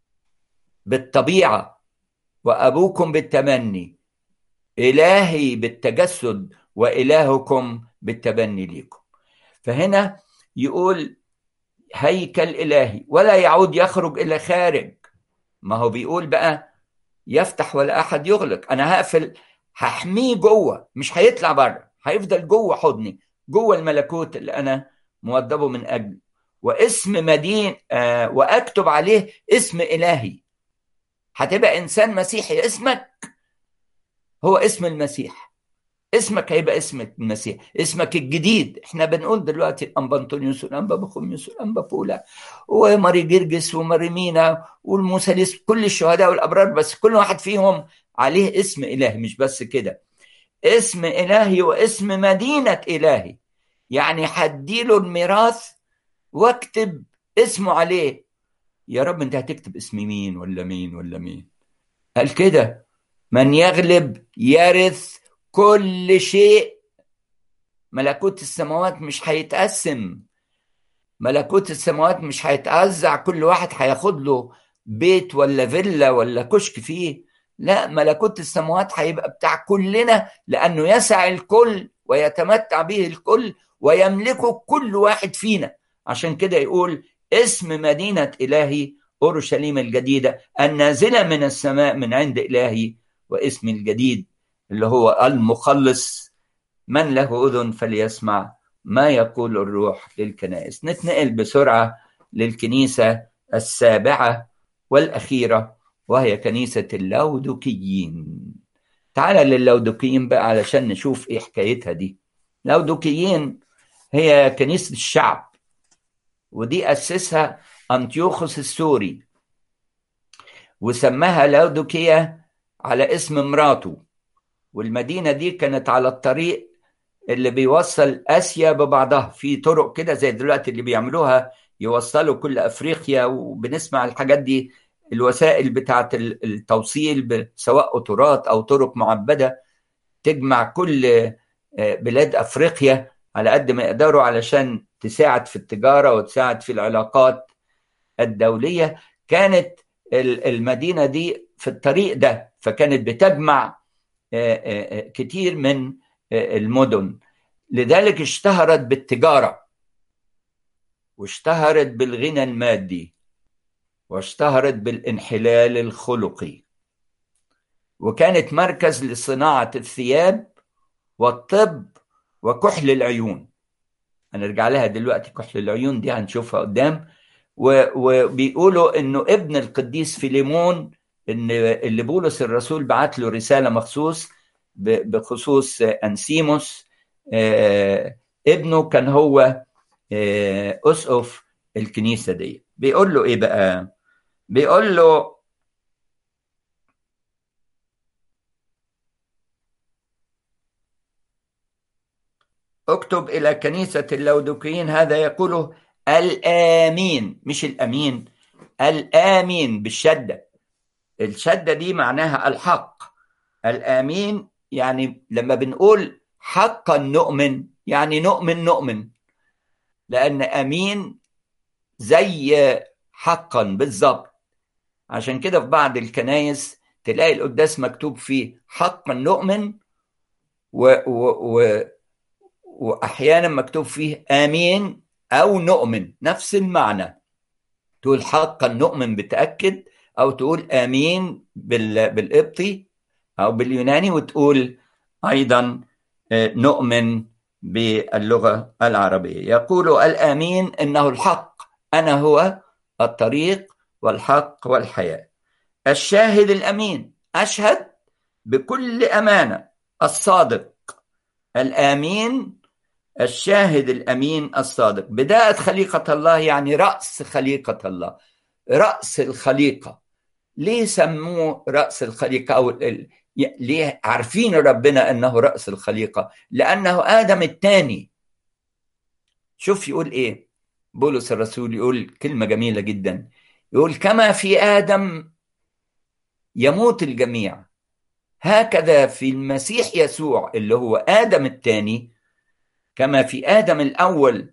Speaker 1: بالطبيعه وابوكم بالتمني الهي بالتجسد والهكم بالتبني ليكم فهنا يقول هيكل الهي ولا يعود يخرج الى خارج ما هو بيقول بقى يفتح ولا احد يغلق انا هقفل هحميه جوه مش هيطلع بره هيفضل جوه حضني جوه الملكوت اللي انا موضبه من اجله واسم مدين آه واكتب عليه اسم الهي هتبقى انسان مسيحي اسمك هو اسم المسيح اسمك هيبقى اسم المسيح اسمك الجديد احنا بنقول دلوقتي الانبا انطونيوس والانبا بخوميوس والانبا بولا وماري جرجس وماري مينا والموساليس كل الشهداء والابرار بس كل واحد فيهم عليه اسم الهي مش بس كده اسم الهي واسم مدينه الهي يعني هديله الميراث واكتب اسمه عليه يا رب انت هتكتب اسم مين ولا مين ولا مين قال كده من يغلب يرث كل شيء ملكوت السماوات مش هيتقسم ملكوت السماوات مش هيتوزع كل واحد هياخد له بيت ولا فيلا ولا كشك فيه لا ملكوت السماوات هيبقى بتاع كلنا لانه يسع الكل ويتمتع به الكل ويملكه كل واحد فينا عشان كده يقول اسم مدينة إلهي أورشليم الجديدة النازلة من السماء من عند إلهي واسم الجديد اللي هو المخلص من له أذن فليسمع ما يقول الروح للكنائس نتنقل بسرعة للكنيسة السابعة والأخيرة وهي كنيسة اللودوكيين تعال للودوكيين بقى علشان نشوف ايه حكايتها دي لودوكيين هي كنيسة الشعب ودي أسسها أنتيوخوس السوري وسماها لودوكية على اسم مراته والمدينة دي كانت على الطريق اللي بيوصل آسيا ببعضها في طرق كده زي دلوقتي اللي بيعملوها يوصلوا كل أفريقيا وبنسمع الحاجات دي الوسائل بتاعة التوصيل سواء قطارات أو طرق معبدة تجمع كل بلاد أفريقيا على قد ما يقدروا علشان تساعد في التجارة وتساعد في العلاقات الدولية كانت المدينة دي في الطريق ده فكانت بتجمع كتير من المدن لذلك اشتهرت بالتجارة واشتهرت بالغنى المادي واشتهرت بالانحلال الخلقي وكانت مركز لصناعة الثياب والطب وكحل العيون هنرجع لها دلوقتي كحل العيون دي هنشوفها قدام وبيقولوا انه ابن القديس فيليمون ان اللي بولس الرسول بعت له رساله مخصوص بخصوص انسيموس ابنه كان هو اسقف الكنيسه دي بيقول له ايه بقى بيقول له اكتب الى كنيسه اللودوكيين هذا يقوله الامين مش الامين الامين بالشده الشده دي معناها الحق الامين يعني لما بنقول حقا نؤمن يعني نؤمن نؤمن لان امين زي حقا بالظبط عشان كده في بعض الكنايس تلاقي القداس مكتوب فيه حقا نؤمن و, و, و واحيانا مكتوب فيه امين او نؤمن نفس المعنى تقول حقا نؤمن بتاكد او تقول امين بال... بالقبطي او باليوناني وتقول ايضا نؤمن باللغه العربيه يقول الامين انه الحق انا هو الطريق والحق والحياه الشاهد الامين اشهد بكل امانه الصادق الامين الشاهد الامين الصادق بدايه خليقه الله يعني راس خليقه الله راس الخليقه ليه سموه راس الخليقه او ليه عارفين ربنا انه راس الخليقه لانه ادم الثاني شوف يقول ايه بولس الرسول يقول كلمه جميله جدا يقول كما في ادم يموت الجميع هكذا في المسيح يسوع اللي هو ادم الثاني كما في ادم الاول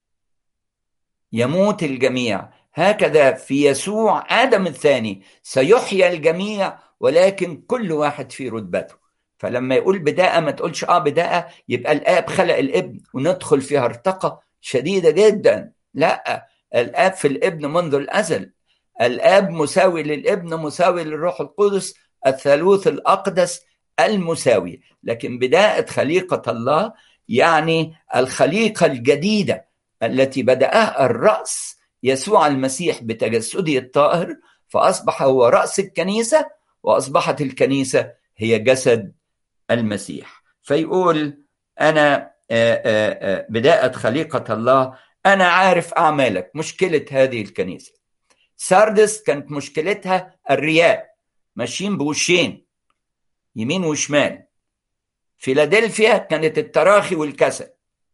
Speaker 1: يموت الجميع هكذا في يسوع ادم الثاني سيحيى الجميع ولكن كل واحد في رتبته فلما يقول بداءة ما تقولش اه بداءة يبقى الاب خلق الابن وندخل في هرطقة شديدة جدا لا الاب في الابن منذ الازل الاب مساوي للابن مساوي للروح القدس الثالوث الاقدس المساوي لكن بداءة خليقة الله يعني الخليقة الجديدة التي بدأها الرأس يسوع المسيح بتجسده الطاهر فأصبح هو رأس الكنيسة وأصبحت الكنيسة هي جسد المسيح فيقول أنا بداءة خليقة الله أنا عارف أعمالك مشكلة هذه الكنيسة ساردس كانت مشكلتها الرياء ماشيين بوشين يمين وشمال فيلادلفيا كانت التراخي والكسل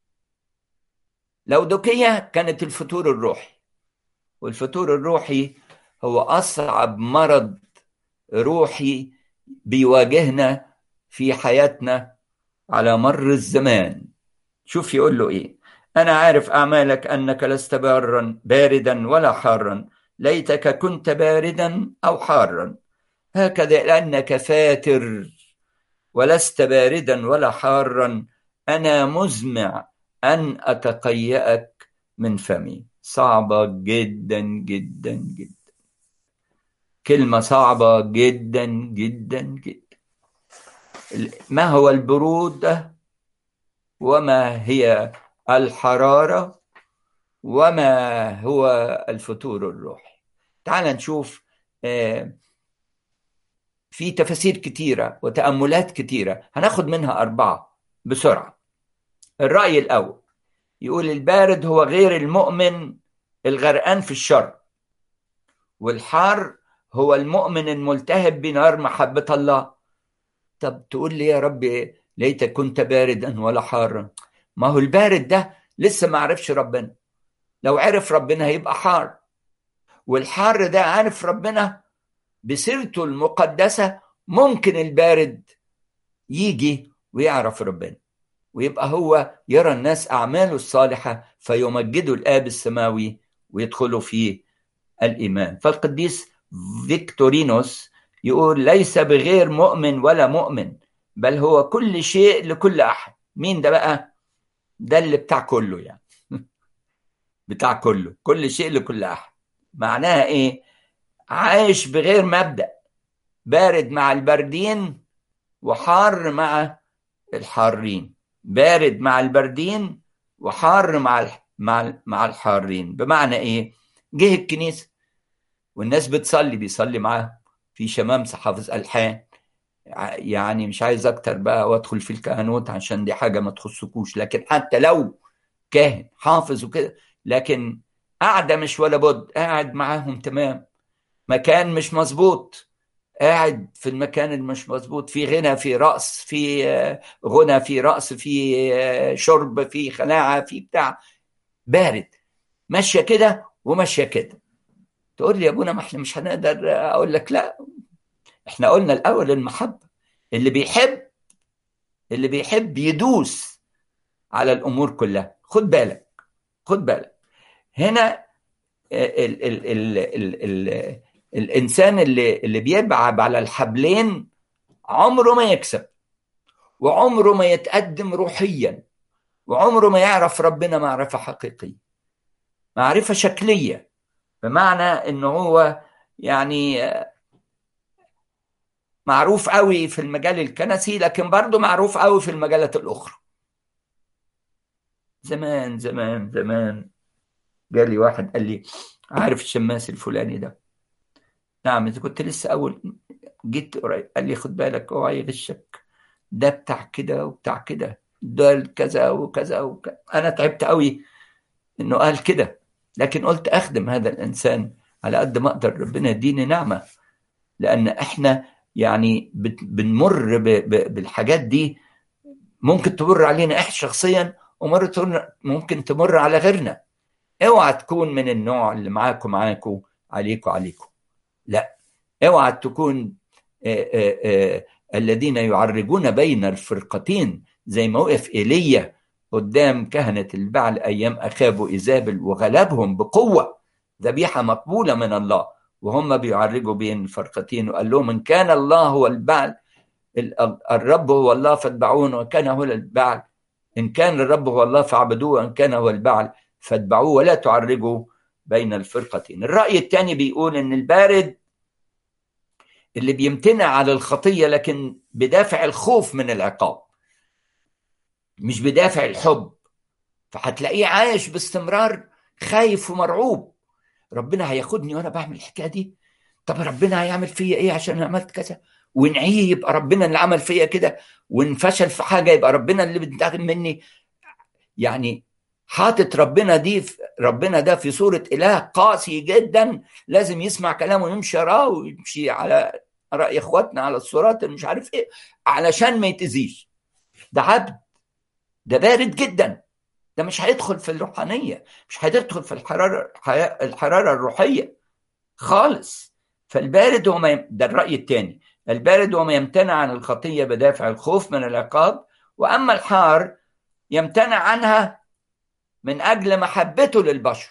Speaker 1: لودوكية كانت الفتور الروحي والفتور الروحي هو أصعب مرض روحي بيواجهنا في حياتنا على مر الزمان شوف يقول له ايه انا عارف اعمالك انك لست بارا باردا ولا حارا ليتك كنت باردا او حارا هكذا لانك فاتر ولست باردا ولا حارا انا مزمع ان اتقيأك من فمي صعبه جدا جدا جدا كلمه صعبه جدا جدا جدا ما هو البروده وما هي الحراره وما هو الفتور الروحي تعال نشوف في تفاسير كتيرة وتأملات كتيرة هناخد منها أربعة بسرعة الرأي الأول يقول البارد هو غير المؤمن الغرقان في الشر والحار هو المؤمن الملتهب بنار محبة الله طب تقول لي يا رب ليتك كنت باردا ولا حارا ما هو البارد ده لسه ما عرفش ربنا لو عرف ربنا هيبقى حار والحار ده عارف ربنا بسيرته المقدسة ممكن البارد يجي ويعرف ربنا ويبقى هو يرى الناس أعماله الصالحة فيمجدوا الآب السماوي ويدخلوا في الإيمان فالقديس فيكتورينوس يقول ليس بغير مؤمن ولا مؤمن بل هو كل شيء لكل أحد مين ده بقى ده اللي بتاع كله يعني بتاع كله كل شيء لكل أحد معناها إيه عايش بغير مبدأ بارد مع الباردين وحار مع الحارين بارد مع الباردين وحار مع مع مع الحارين بمعنى ايه جه الكنيسه والناس بتصلي بيصلي معاها في شمامسه حافظ الحان يعني مش عايز اكتر بقى وادخل في الكهنوت عشان دي حاجه ما تخصكوش لكن حتى لو كاهن حافظ وكده لكن قاعده مش ولا بد قاعد معاهم تمام مكان مش مظبوط قاعد في المكان اللي مش مظبوط في غنى في رأس في غنى في رأس في شرب في خلاعة في بتاع بارد ماشية كده وماشية كده تقول لي يا ابونا ما احنا مش هنقدر اقول لك لا احنا قلنا الاول المحبة اللي بيحب اللي بيحب يدوس على الامور كلها خد بالك خد بالك هنا ال ال ال ال ال الانسان اللي اللي بيبعب على الحبلين عمره ما يكسب وعمره ما يتقدم روحيا وعمره ما يعرف ربنا معرفه حقيقيه معرفه شكليه بمعنى انه هو يعني معروف قوي في المجال الكنسي لكن برضه معروف قوي في المجالات الاخرى زمان زمان زمان جالي واحد قال لي عارف الشماس الفلاني ده نعم اذا كنت لسه اول جيت قريب قال لي خد بالك اوعى يغشك ده بتاع كده وبتاع كده ده كذا وكذا وكذا انا تعبت قوي انه قال كده لكن قلت اخدم هذا الانسان على قد ما اقدر ربنا يديني نعمه لان احنا يعني بنمر بالحاجات دي ممكن تمر علينا احنا شخصيا ومرة ممكن تمر على غيرنا اوعى تكون من النوع اللي معاكم معاكم عليكم عليكم لا اوعى تكون آآ آآ الذين يعرجون بين الفرقتين زي ما وقف ايليا قدام كهنة البعل أيام أخاب وإيزابل وغلبهم بقوة ذبيحة مقبولة من الله وهم بيعرجوا بين الفرقتين وقال لهم إن كان الله هو البعل الرب هو الله فاتبعوه وكان هو البعل إن كان الرب هو الله فاعبدوه وإن كان هو البعل فاتبعوه ولا تعرجوا بين الفرقتين الرأي الثاني بيقول إن البارد اللي بيمتنع على الخطية لكن بدافع الخوف من العقاب مش بدافع الحب فهتلاقيه عايش باستمرار خايف ومرعوب ربنا هياخدني وانا بعمل الحكايه دي طب ربنا هيعمل فيا ايه عشان انا عملت كذا ونعيه يبقى ربنا اللي عمل فيا كده وان فشل في حاجه يبقى ربنا اللي بيتاخد مني يعني حاطط ربنا دي في ربنا ده في صوره اله قاسي جدا لازم يسمع كلامه ويمشي وراه ويمشي على راي اخواتنا على الصراط مش عارف ايه علشان ما يتاذيش ده عبد ده بارد جدا ده مش هيدخل في الروحانيه مش هيدخل في الحراره الحراره الروحيه خالص فالبارد هو ما ده الراي الثاني البارد هو ما يمتنع عن الخطيه بدافع الخوف من العقاب واما الحار يمتنع عنها من اجل محبته للبشر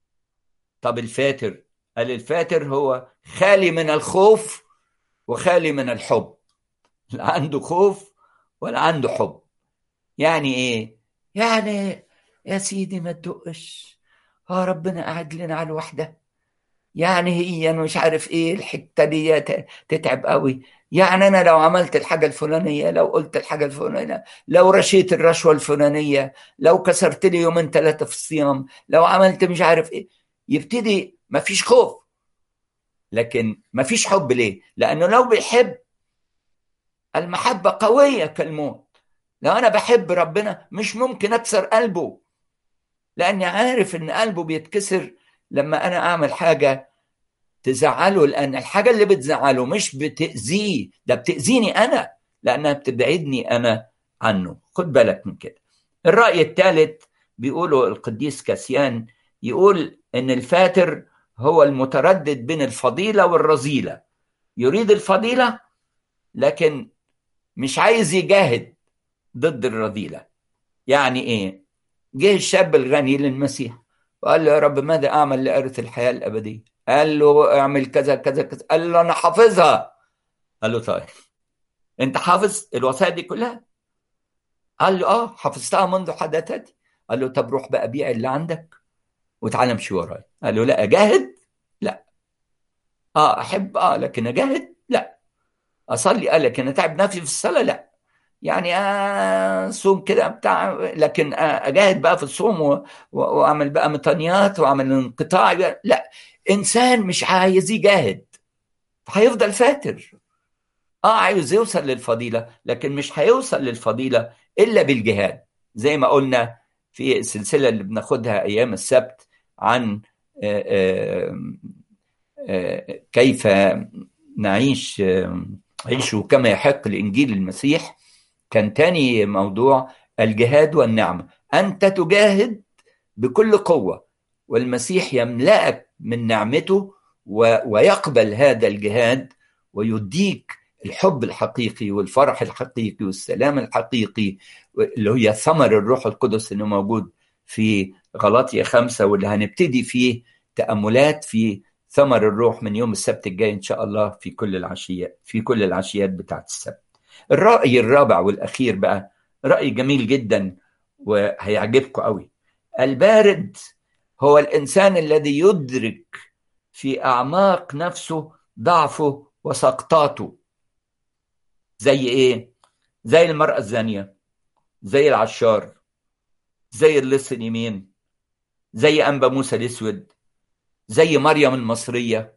Speaker 1: طب الفاتر قال الفاتر هو خالي من الخوف وخالي من الحب لا عنده خوف ولا عنده حب يعني ايه يعني يا سيدي ما تدقش اه ربنا قاعد لنا على الوحده يعني هي مش عارف ايه الحته دي تتعب قوي يعني انا لو عملت الحاجه الفلانيه لو قلت الحاجه الفلانيه لو رشيت الرشوه الفلانيه لو كسرت لي يومين ثلاثه في الصيام لو عملت مش عارف ايه يبتدي مفيش خوف لكن مفيش حب ليه لانه لو بيحب المحبه قويه كالموت لو انا بحب ربنا مش ممكن اكسر قلبه لاني عارف ان قلبه بيتكسر لما انا اعمل حاجه تزعله لان الحاجه اللي بتزعله مش بتاذيه ده بتاذيني انا لانها بتبعدني انا عنه خد بالك من كده الراي الثالث بيقوله القديس كاسيان يقول ان الفاتر هو المتردد بين الفضيله والرذيله يريد الفضيله لكن مش عايز يجاهد ضد الرذيله يعني ايه جه الشاب الغني للمسيح وقال له يا رب ماذا اعمل لارث الحياه الابديه قال له اعمل كذا كذا كذا قال له انا حافظها قال له طيب انت حافظ الوصايا دي كلها قال له اه حفظتها منذ حدثتي قال له طب روح بقى بيع اللي عندك وتعالى امشي ورايا قال له لا اجاهد لا اه احب اه لكن اجاهد لا اصلي اه لكن اتعب نفسي في الصلاه لا يعني اصوم كده بتاع لكن اجاهد بقى في الصوم واعمل بقى مطانيات واعمل انقطاع لا انسان مش عايز يجاهد هيفضل فاتر اه عايز يوصل للفضيله لكن مش هيوصل للفضيله الا بالجهاد زي ما قلنا في السلسله اللي بناخدها ايام السبت عن كيف نعيش عيشوا كما يحق لانجيل المسيح كان تاني موضوع الجهاد والنعمه انت تجاهد بكل قوه والمسيح يملأك من نعمته ويقبل هذا الجهاد ويديك الحب الحقيقي والفرح الحقيقي والسلام الحقيقي اللي هي ثمر الروح القدس اللي موجود في غلاطيا خمسة واللي هنبتدي فيه تأملات في ثمر الروح من يوم السبت الجاي ان شاء الله في كل العشيات في كل العشيات بتاعت السبت الرأي الرابع والأخير بقى رأي جميل جدا وهيعجبكم قوي البارد هو الإنسان الذي يدرك في أعماق نفسه ضعفه وسقطاته زي إيه؟ زي المرأة الزانية زي العشار زي اللص اليمين زي أنبا موسى الأسود زي مريم المصرية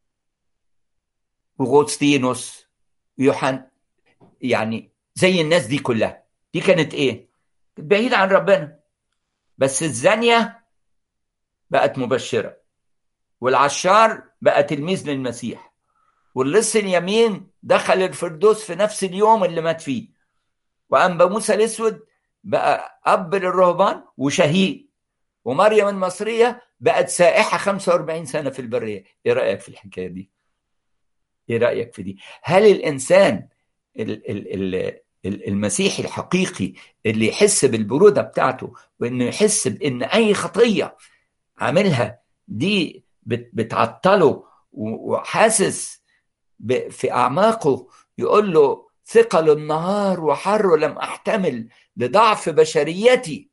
Speaker 1: وغوستينوس ويوحنا يعني زي الناس دي كلها دي كانت ايه بعيدة عن ربنا بس الزانية بقت مبشرة والعشار بقى تلميذ للمسيح واللص اليمين دخل الفردوس في نفس اليوم اللي مات فيه وأنبا موسى الأسود بقى أب للرهبان وشهيد ومريم المصرية بقت سائحة 45 سنة في البرية إيه رأيك في الحكاية دي؟ إيه رأيك في دي؟ هل الإنسان المسيحي الحقيقي اللي يحس بالبرودة بتاعته وإنه يحس بإن أي خطية عاملها دي بتعطله وحاسس في أعماقه يقول له ثقل النهار وحر لم أحتمل لضعف بشريتي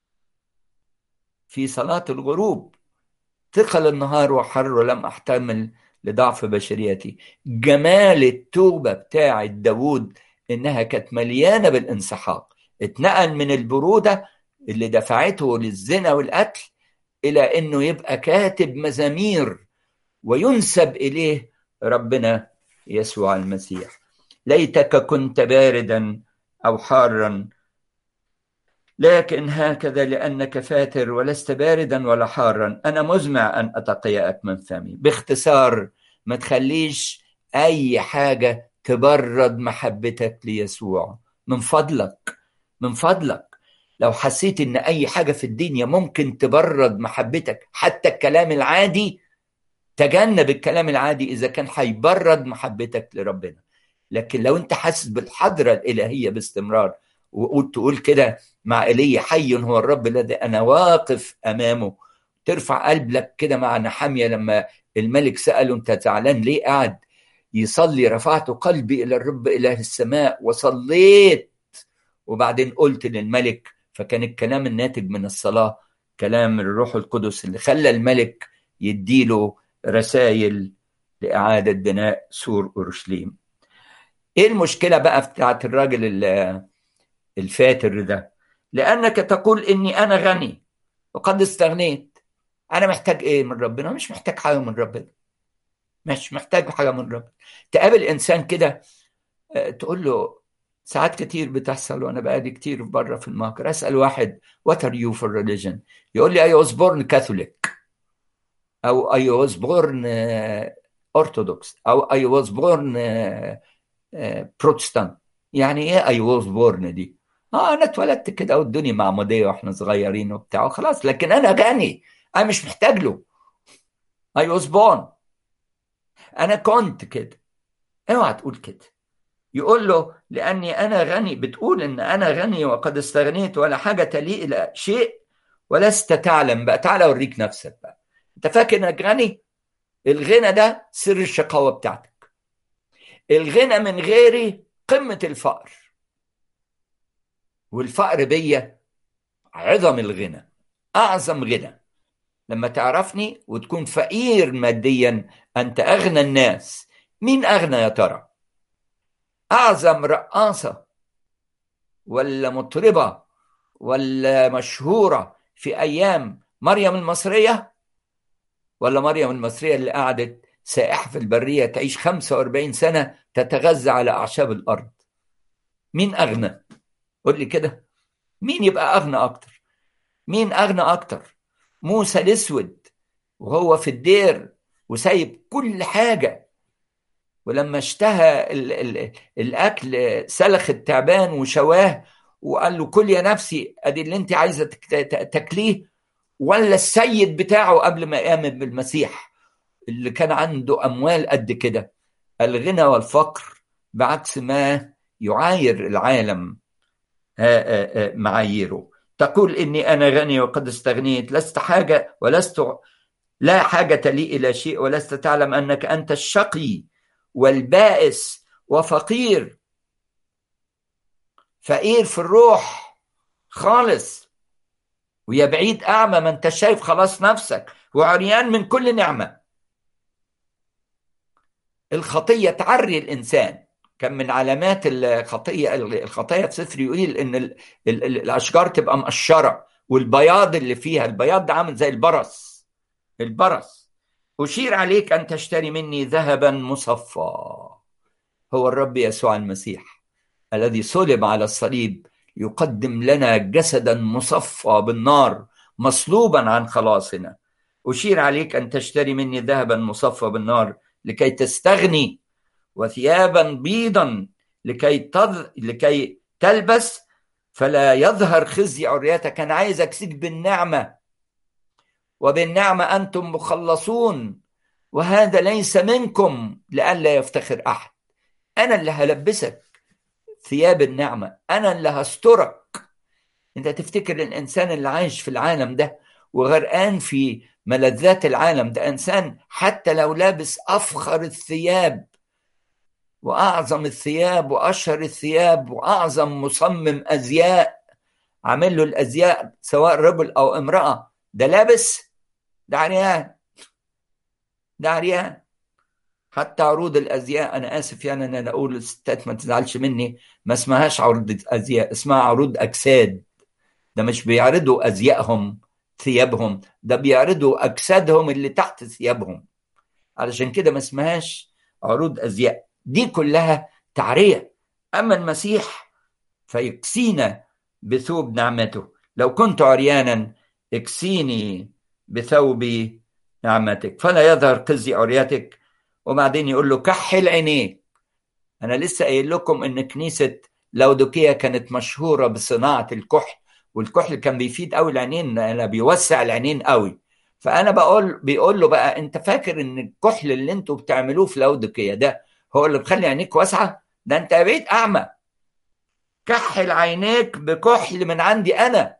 Speaker 1: في صلاة الغروب ثقل النهار وحر لم أحتمل لضعف بشريتي جمال التوبة بتاعة داود إنها كانت مليانة بالانسحاق اتنقل من البرودة اللي دفعته للزنا والقتل إلى إنه يبقى كاتب مزامير وينسب إليه ربنا يسوع المسيح ليتك كنت باردا أو حارا لكن هكذا لأنك فاتر ولست باردا ولا حارا أنا مزمع أن أتقيأك من فمي باختصار ما تخليش أي حاجة تبرد محبتك ليسوع من فضلك من فضلك لو حسيت ان اي حاجه في الدنيا ممكن تبرد محبتك حتى الكلام العادي تجنب الكلام العادي اذا كان هيبرد محبتك لربنا لكن لو انت حاسس بالحضره الالهيه باستمرار وقلت تقول كده مع ايليا حي هو الرب الذي انا واقف امامه ترفع قلبك كده مع نحاميه لما الملك ساله انت زعلان ليه قاعد يصلي رفعت قلبي الى الرب اله السماء وصليت وبعدين قلت للملك فكان الكلام الناتج من الصلاه كلام الروح القدس اللي خلى الملك يديله رسائل لاعاده بناء سور اورشليم ايه المشكله بقى بتاعت الراجل الفاتر ده لانك تقول اني انا غني وقد استغنيت انا محتاج ايه من ربنا مش محتاج حاجه من ربنا مش محتاج حاجه من ربنا تقابل انسان كده تقول له ساعات كتير بتحصل وانا بقالي كتير بره في المهجر اسال واحد وات ار يو فور ريليجن يقول لي اي واز بورن كاثوليك او اي واز بورن اورثودوكس او اي واز بورن بروتستانت يعني ايه اي واز بورن دي اه انا اتولدت كده والدنيا معموديه واحنا صغيرين وبتاع خلاص لكن انا غني انا مش محتاج له اي واز بورن انا كنت كده اوعى تقول كده يقول له لاني انا غني بتقول ان انا غني وقد استغنيت ولا حاجه تليق الى شيء ولست تعلم بقى تعالى اوريك نفسك بقى انت فاكر انك غني الغنى ده سر الشقاوه بتاعتك الغنى من غيري قمه الفقر والفقر بيا عظم الغنى اعظم غنى لما تعرفني وتكون فقير ماديا انت اغنى الناس مين اغنى يا ترى اعظم رقاصه ولا مطربه ولا مشهوره في ايام مريم المصريه ولا مريم المصريه اللي قعدت سائحه في البريه تعيش 45 سنه تتغذى على اعشاب الارض مين اغنى قول لي كده مين يبقى اغنى اكتر مين اغنى اكتر موسى الاسود وهو في الدير وسايب كل حاجه ولما اشتهى ال ال الاكل سلخ التعبان وشواه وقال له كل يا نفسي ادي اللي انت عايزه تاكليه ولا السيد بتاعه قبل ما يامن بالمسيح اللي كان عنده اموال قد كده الغنى والفقر بعكس ما يعاير العالم معاييره تقول اني انا غني وقد استغنيت لست حاجه ولست لا حاجة لي إلى شيء ولست تعلم أنك أنت الشقي والبائس وفقير فقير في الروح خالص ويا بعيد أعمى ما أنت شايف خلاص نفسك وعريان من كل نعمة الخطية تعري الإنسان كان من علامات الخطية الخطية في سفر يقول إن ال ال الأشجار تبقى مقشرة والبياض اللي فيها البياض ده عامل زي البرص البرص أشير عليك أن تشتري مني ذهبا مصفى هو الرب يسوع المسيح الذي صلب على الصليب يقدم لنا جسدا مصفى بالنار مصلوبا عن خلاصنا أشير عليك أن تشتري مني ذهبا مصفى بالنار لكي تستغني وثيابا بيضا لكي تض... لكي تلبس فلا يظهر خزي عريتك أنا عايز أكسيك بالنعمة وبالنعمة أنتم مخلصون وهذا ليس منكم لئلا يفتخر أحد أنا اللي هلبسك ثياب النعمة أنا اللي هسترك أنت تفتكر الإنسان اللي عايش في العالم ده وغرقان في ملذات العالم ده إنسان حتى لو لابس أفخر الثياب وأعظم الثياب وأشهر الثياب وأعظم مصمم أزياء عامل له الأزياء سواء رجل أو امرأة ده لابس ده عريان ده عريان حتى عروض الازياء انا اسف يعني انا اقول للستات ما تزعلش مني ما اسمهاش عروض ازياء اسمها عروض اجساد ده مش بيعرضوا ازيائهم ثيابهم ده بيعرضوا اجسادهم اللي تحت ثيابهم علشان كده ما اسمهاش عروض ازياء دي كلها تعريه اما المسيح فيكسينا بثوب نعمته لو كنت عريانا اكسيني بثوب نعمتك فلا يظهر قزي عريتك وبعدين يقول له كحل عينيك انا لسه قايل لكم ان كنيسه لودوكيه كانت مشهوره بصناعه الكحل والكحل كان بيفيد قوي العينين انا بيوسع العينين قوي فانا بقول بيقول له بقى انت فاكر ان الكحل اللي انتوا بتعملوه في لودوكيه ده هو اللي بيخلي عينيك واسعه ده انت بقيت اعمى كحل عينيك بكحل من عندي انا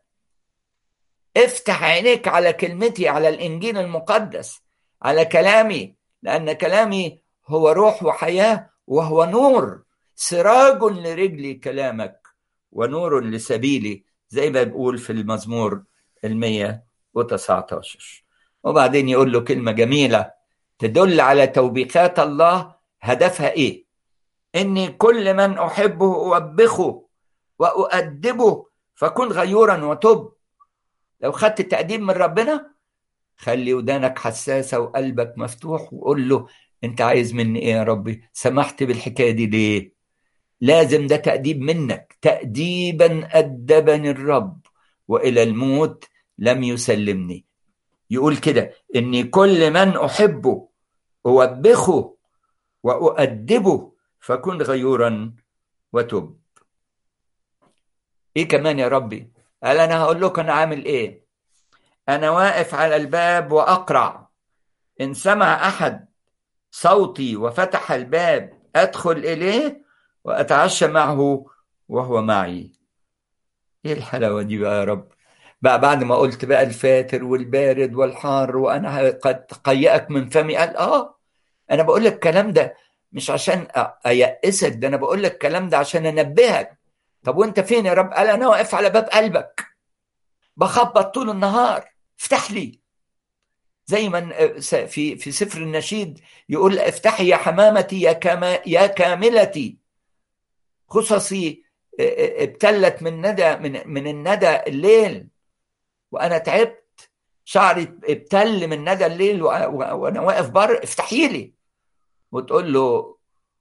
Speaker 1: افتح عينيك على كلمتي على الانجيل المقدس على كلامي لأن كلامي هو روح وحياة وهو نور سراج لرجلي كلامك ونور لسبيلي زي ما بيقول في المزمور المية وتسعتاشر وبعدين يقول له كلمة جميلة تدل على توبيخات الله هدفها ايه اني كل من احبه اوبخه وأؤدبه فكن غيورا وتب لو خدت تأديب من ربنا خلي ودانك حساسة وقلبك مفتوح وقول له انت عايز مني ايه يا ربي سمحت بالحكاية دي ليه لازم ده تأديب منك تأديبا أدبني الرب وإلى الموت لم يسلمني يقول كده إني كل من أحبه أوبخه وأؤدبه فكن غيورا وتب إيه كمان يا ربي قال أنا هقول لكم أنا عامل إيه أنا واقف على الباب وأقرع إن سمع أحد صوتي وفتح الباب أدخل إليه وأتعشى معه وهو معي إيه الحلاوة دي بقى يا رب بقى بعد ما قلت بقى الفاتر والبارد والحار وأنا قد قيأك من فمي قال آه أنا بقول لك الكلام ده مش عشان أيأسك ده أنا بقول لك الكلام ده عشان أنبهك طب وأنت فين يا رب قال أنا واقف على باب قلبك بخبط طول النهار افتح لي زي ما في في سفر النشيد يقول افتحي يا حمامتي يا كما يا كاملتي خصصي ابتلت من ندى من من الندى الليل وانا تعبت شعري ابتل من ندى الليل وانا واقف بره افتحي لي وتقول له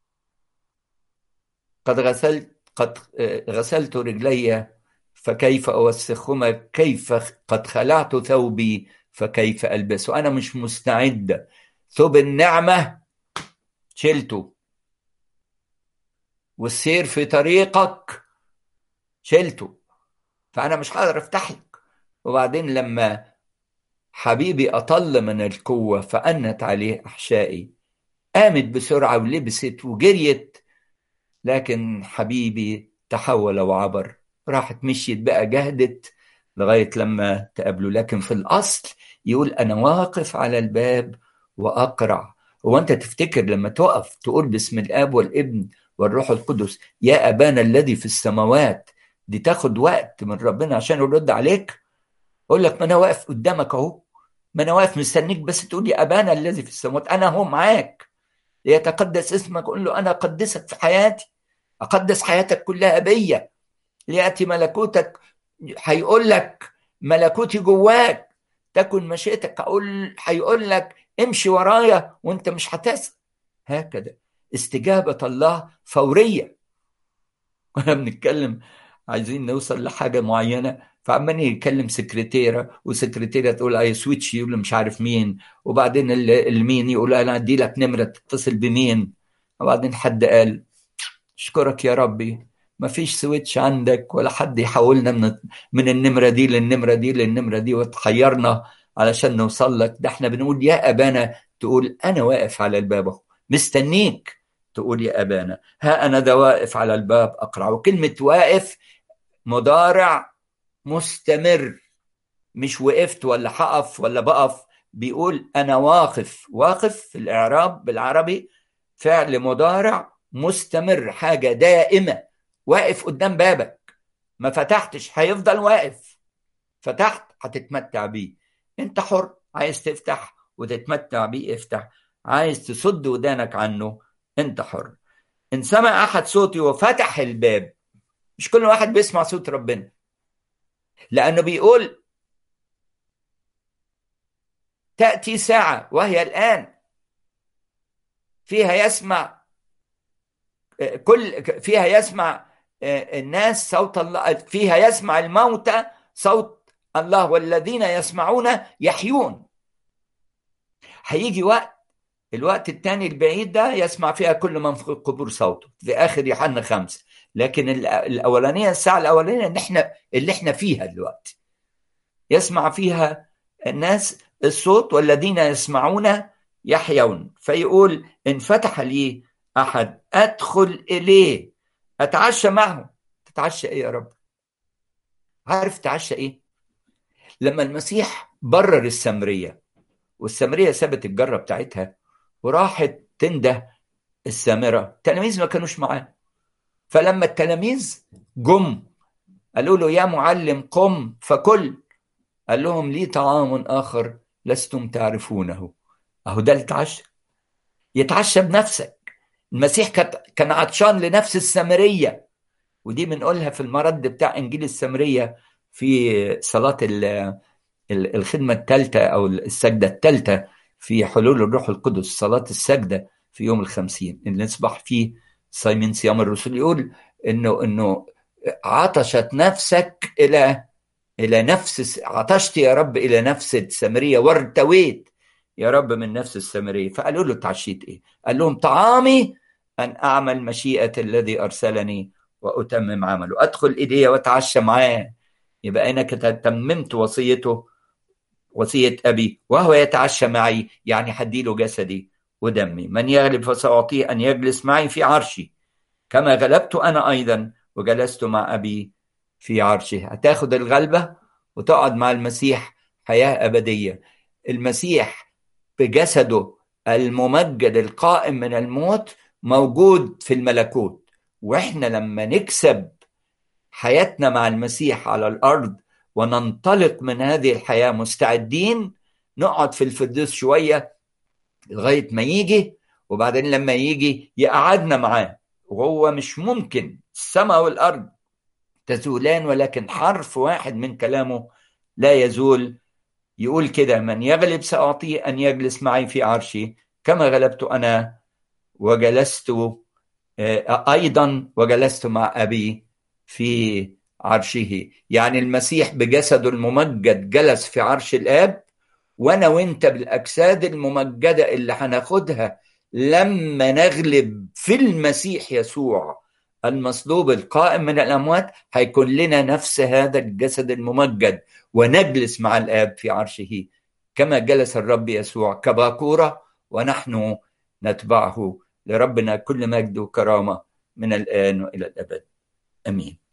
Speaker 1: قد غسلت قد غسلت رجلي فكيف اوسخهما كيف قد خلعت ثوبي فكيف البسه انا مش مستعد ثوب النعمه شلته والسير في طريقك شلته فانا مش هقدر افتح لك وبعدين لما حبيبي اطل من القوه فانت عليه احشائي قامت بسرعه ولبست وجريت لكن حبيبي تحول وعبر راحت مشيت بقى جهدت لغاية لما تقابله لكن في الأصل يقول أنا واقف على الباب وأقرع هو أنت تفتكر لما تقف تقول باسم الآب والابن والروح القدس يا أبانا الذي في السماوات دي تاخد وقت من ربنا عشان يرد عليك أقول لك ما أنا واقف قدامك أهو ما أنا واقف مستنيك بس تقول يا أبانا الذي في السماوات أنا هو معاك ليتقدس اسمك قول له أنا أقدسك في حياتي أقدس حياتك كلها بيا ليأتي ملكوتك هيقول لك ملكوتي جواك تكن مشيئتك اقول هيقول لك امشي ورايا وانت مش هتسأل هكذا استجابة الله فورية وانا بنتكلم عايزين نوصل لحاجة معينة فعمال يتكلم سكرتيرة وسكرتيرة تقول اي سويتش يقول مش عارف مين وبعدين المين يقول انا ادي لك نمرة تتصل بمين وبعدين حد قال اشكرك يا ربي ما فيش سويتش عندك ولا حد يحولنا من من النمره دي للنمره دي للنمره دي وتحيرنا علشان نوصل لك ده احنا بنقول يا ابانا تقول انا واقف على الباب اهو مستنيك تقول يا ابانا ها انا ده واقف على الباب اقرع وكلمه واقف مضارع مستمر مش وقفت ولا هقف ولا بقف بيقول انا واقف واقف في الاعراب بالعربي فعل مضارع مستمر حاجه دائمه واقف قدام بابك ما فتحتش هيفضل واقف فتحت هتتمتع بيه انت حر عايز تفتح وتتمتع بيه افتح عايز تصد ودانك عنه انت حر ان سمع احد صوتي وفتح الباب مش كل واحد بيسمع صوت ربنا لانه بيقول تاتي ساعه وهي الان فيها يسمع كل فيها يسمع الناس صوت الله فيها يسمع الموتى صوت الله والذين يسمعون يحيون هيجي وقت الوقت الثاني البعيد ده يسمع فيها كل من في القبور صوته في اخر يوحنا خمسه لكن الاولانيه الساعه الاولانيه اللي احنا اللي احنا فيها دلوقتي يسمع فيها الناس الصوت والذين يسمعون يحيون فيقول ان فتح لي احد ادخل اليه اتعشى معه تتعشى ايه يا رب عارف تعشى ايه لما المسيح برر السامريه والسامريه سابت الجره بتاعتها وراحت تنده السامره التلاميذ ما كانوش معاه فلما التلاميذ جم قالوا له يا معلم قم فكل قال لهم لي طعام اخر لستم تعرفونه اهو ده التعشى يتعشى بنفسك المسيح كان عطشان لنفس السامريه ودي بنقولها في المرد بتاع انجيل السامريه في صلاه الخدمه الثالثه او السجده الثالثه في حلول الروح القدس صلاه السجده في يوم الخمسين اللي نصبح فيه صايمين صيام الرسول يقول انه انه عطشت نفسك الى الى نفس عطشت يا رب الى نفس السامريه وارتويت يا رب من نفس السامريه فقالوا له تعشيت ايه؟ قال لهم طعامي ان اعمل مشيئه الذي ارسلني واتمم عمله ادخل ايديه واتعشى معاه يبقى انا كده تممت وصيته وصيه ابي وهو يتعشى معي يعني هديله جسدي ودمي من يغلب فساعطيه ان يجلس معي في عرشي كما غلبت انا ايضا وجلست مع ابي في عرشه هتاخد الغلبه وتقعد مع المسيح حياه ابديه المسيح بجسده الممجد القائم من الموت موجود في الملكوت واحنا لما نكسب حياتنا مع المسيح على الارض وننطلق من هذه الحياه مستعدين نقعد في الفردوس شويه لغايه ما يجي وبعدين لما يجي يقعدنا معاه وهو مش ممكن السماء والارض تزولان ولكن حرف واحد من كلامه لا يزول يقول كده من يغلب سأعطيه أن يجلس معي في عرشي كما غلبت أنا وجلست أيضا وجلست مع أبي في عرشه يعني المسيح بجسده الممجد جلس في عرش الآب وأنا وأنت بالأجساد الممجدة اللي هناخدها لما نغلب في المسيح يسوع المصلوب القائم من الأموات هيكون لنا نفس هذا الجسد الممجد ونجلس مع الآب في عرشه كما جلس الرب يسوع كباكورة ونحن نتبعه لربنا كل مجد وكرامة من الآن وإلى الأبد آمين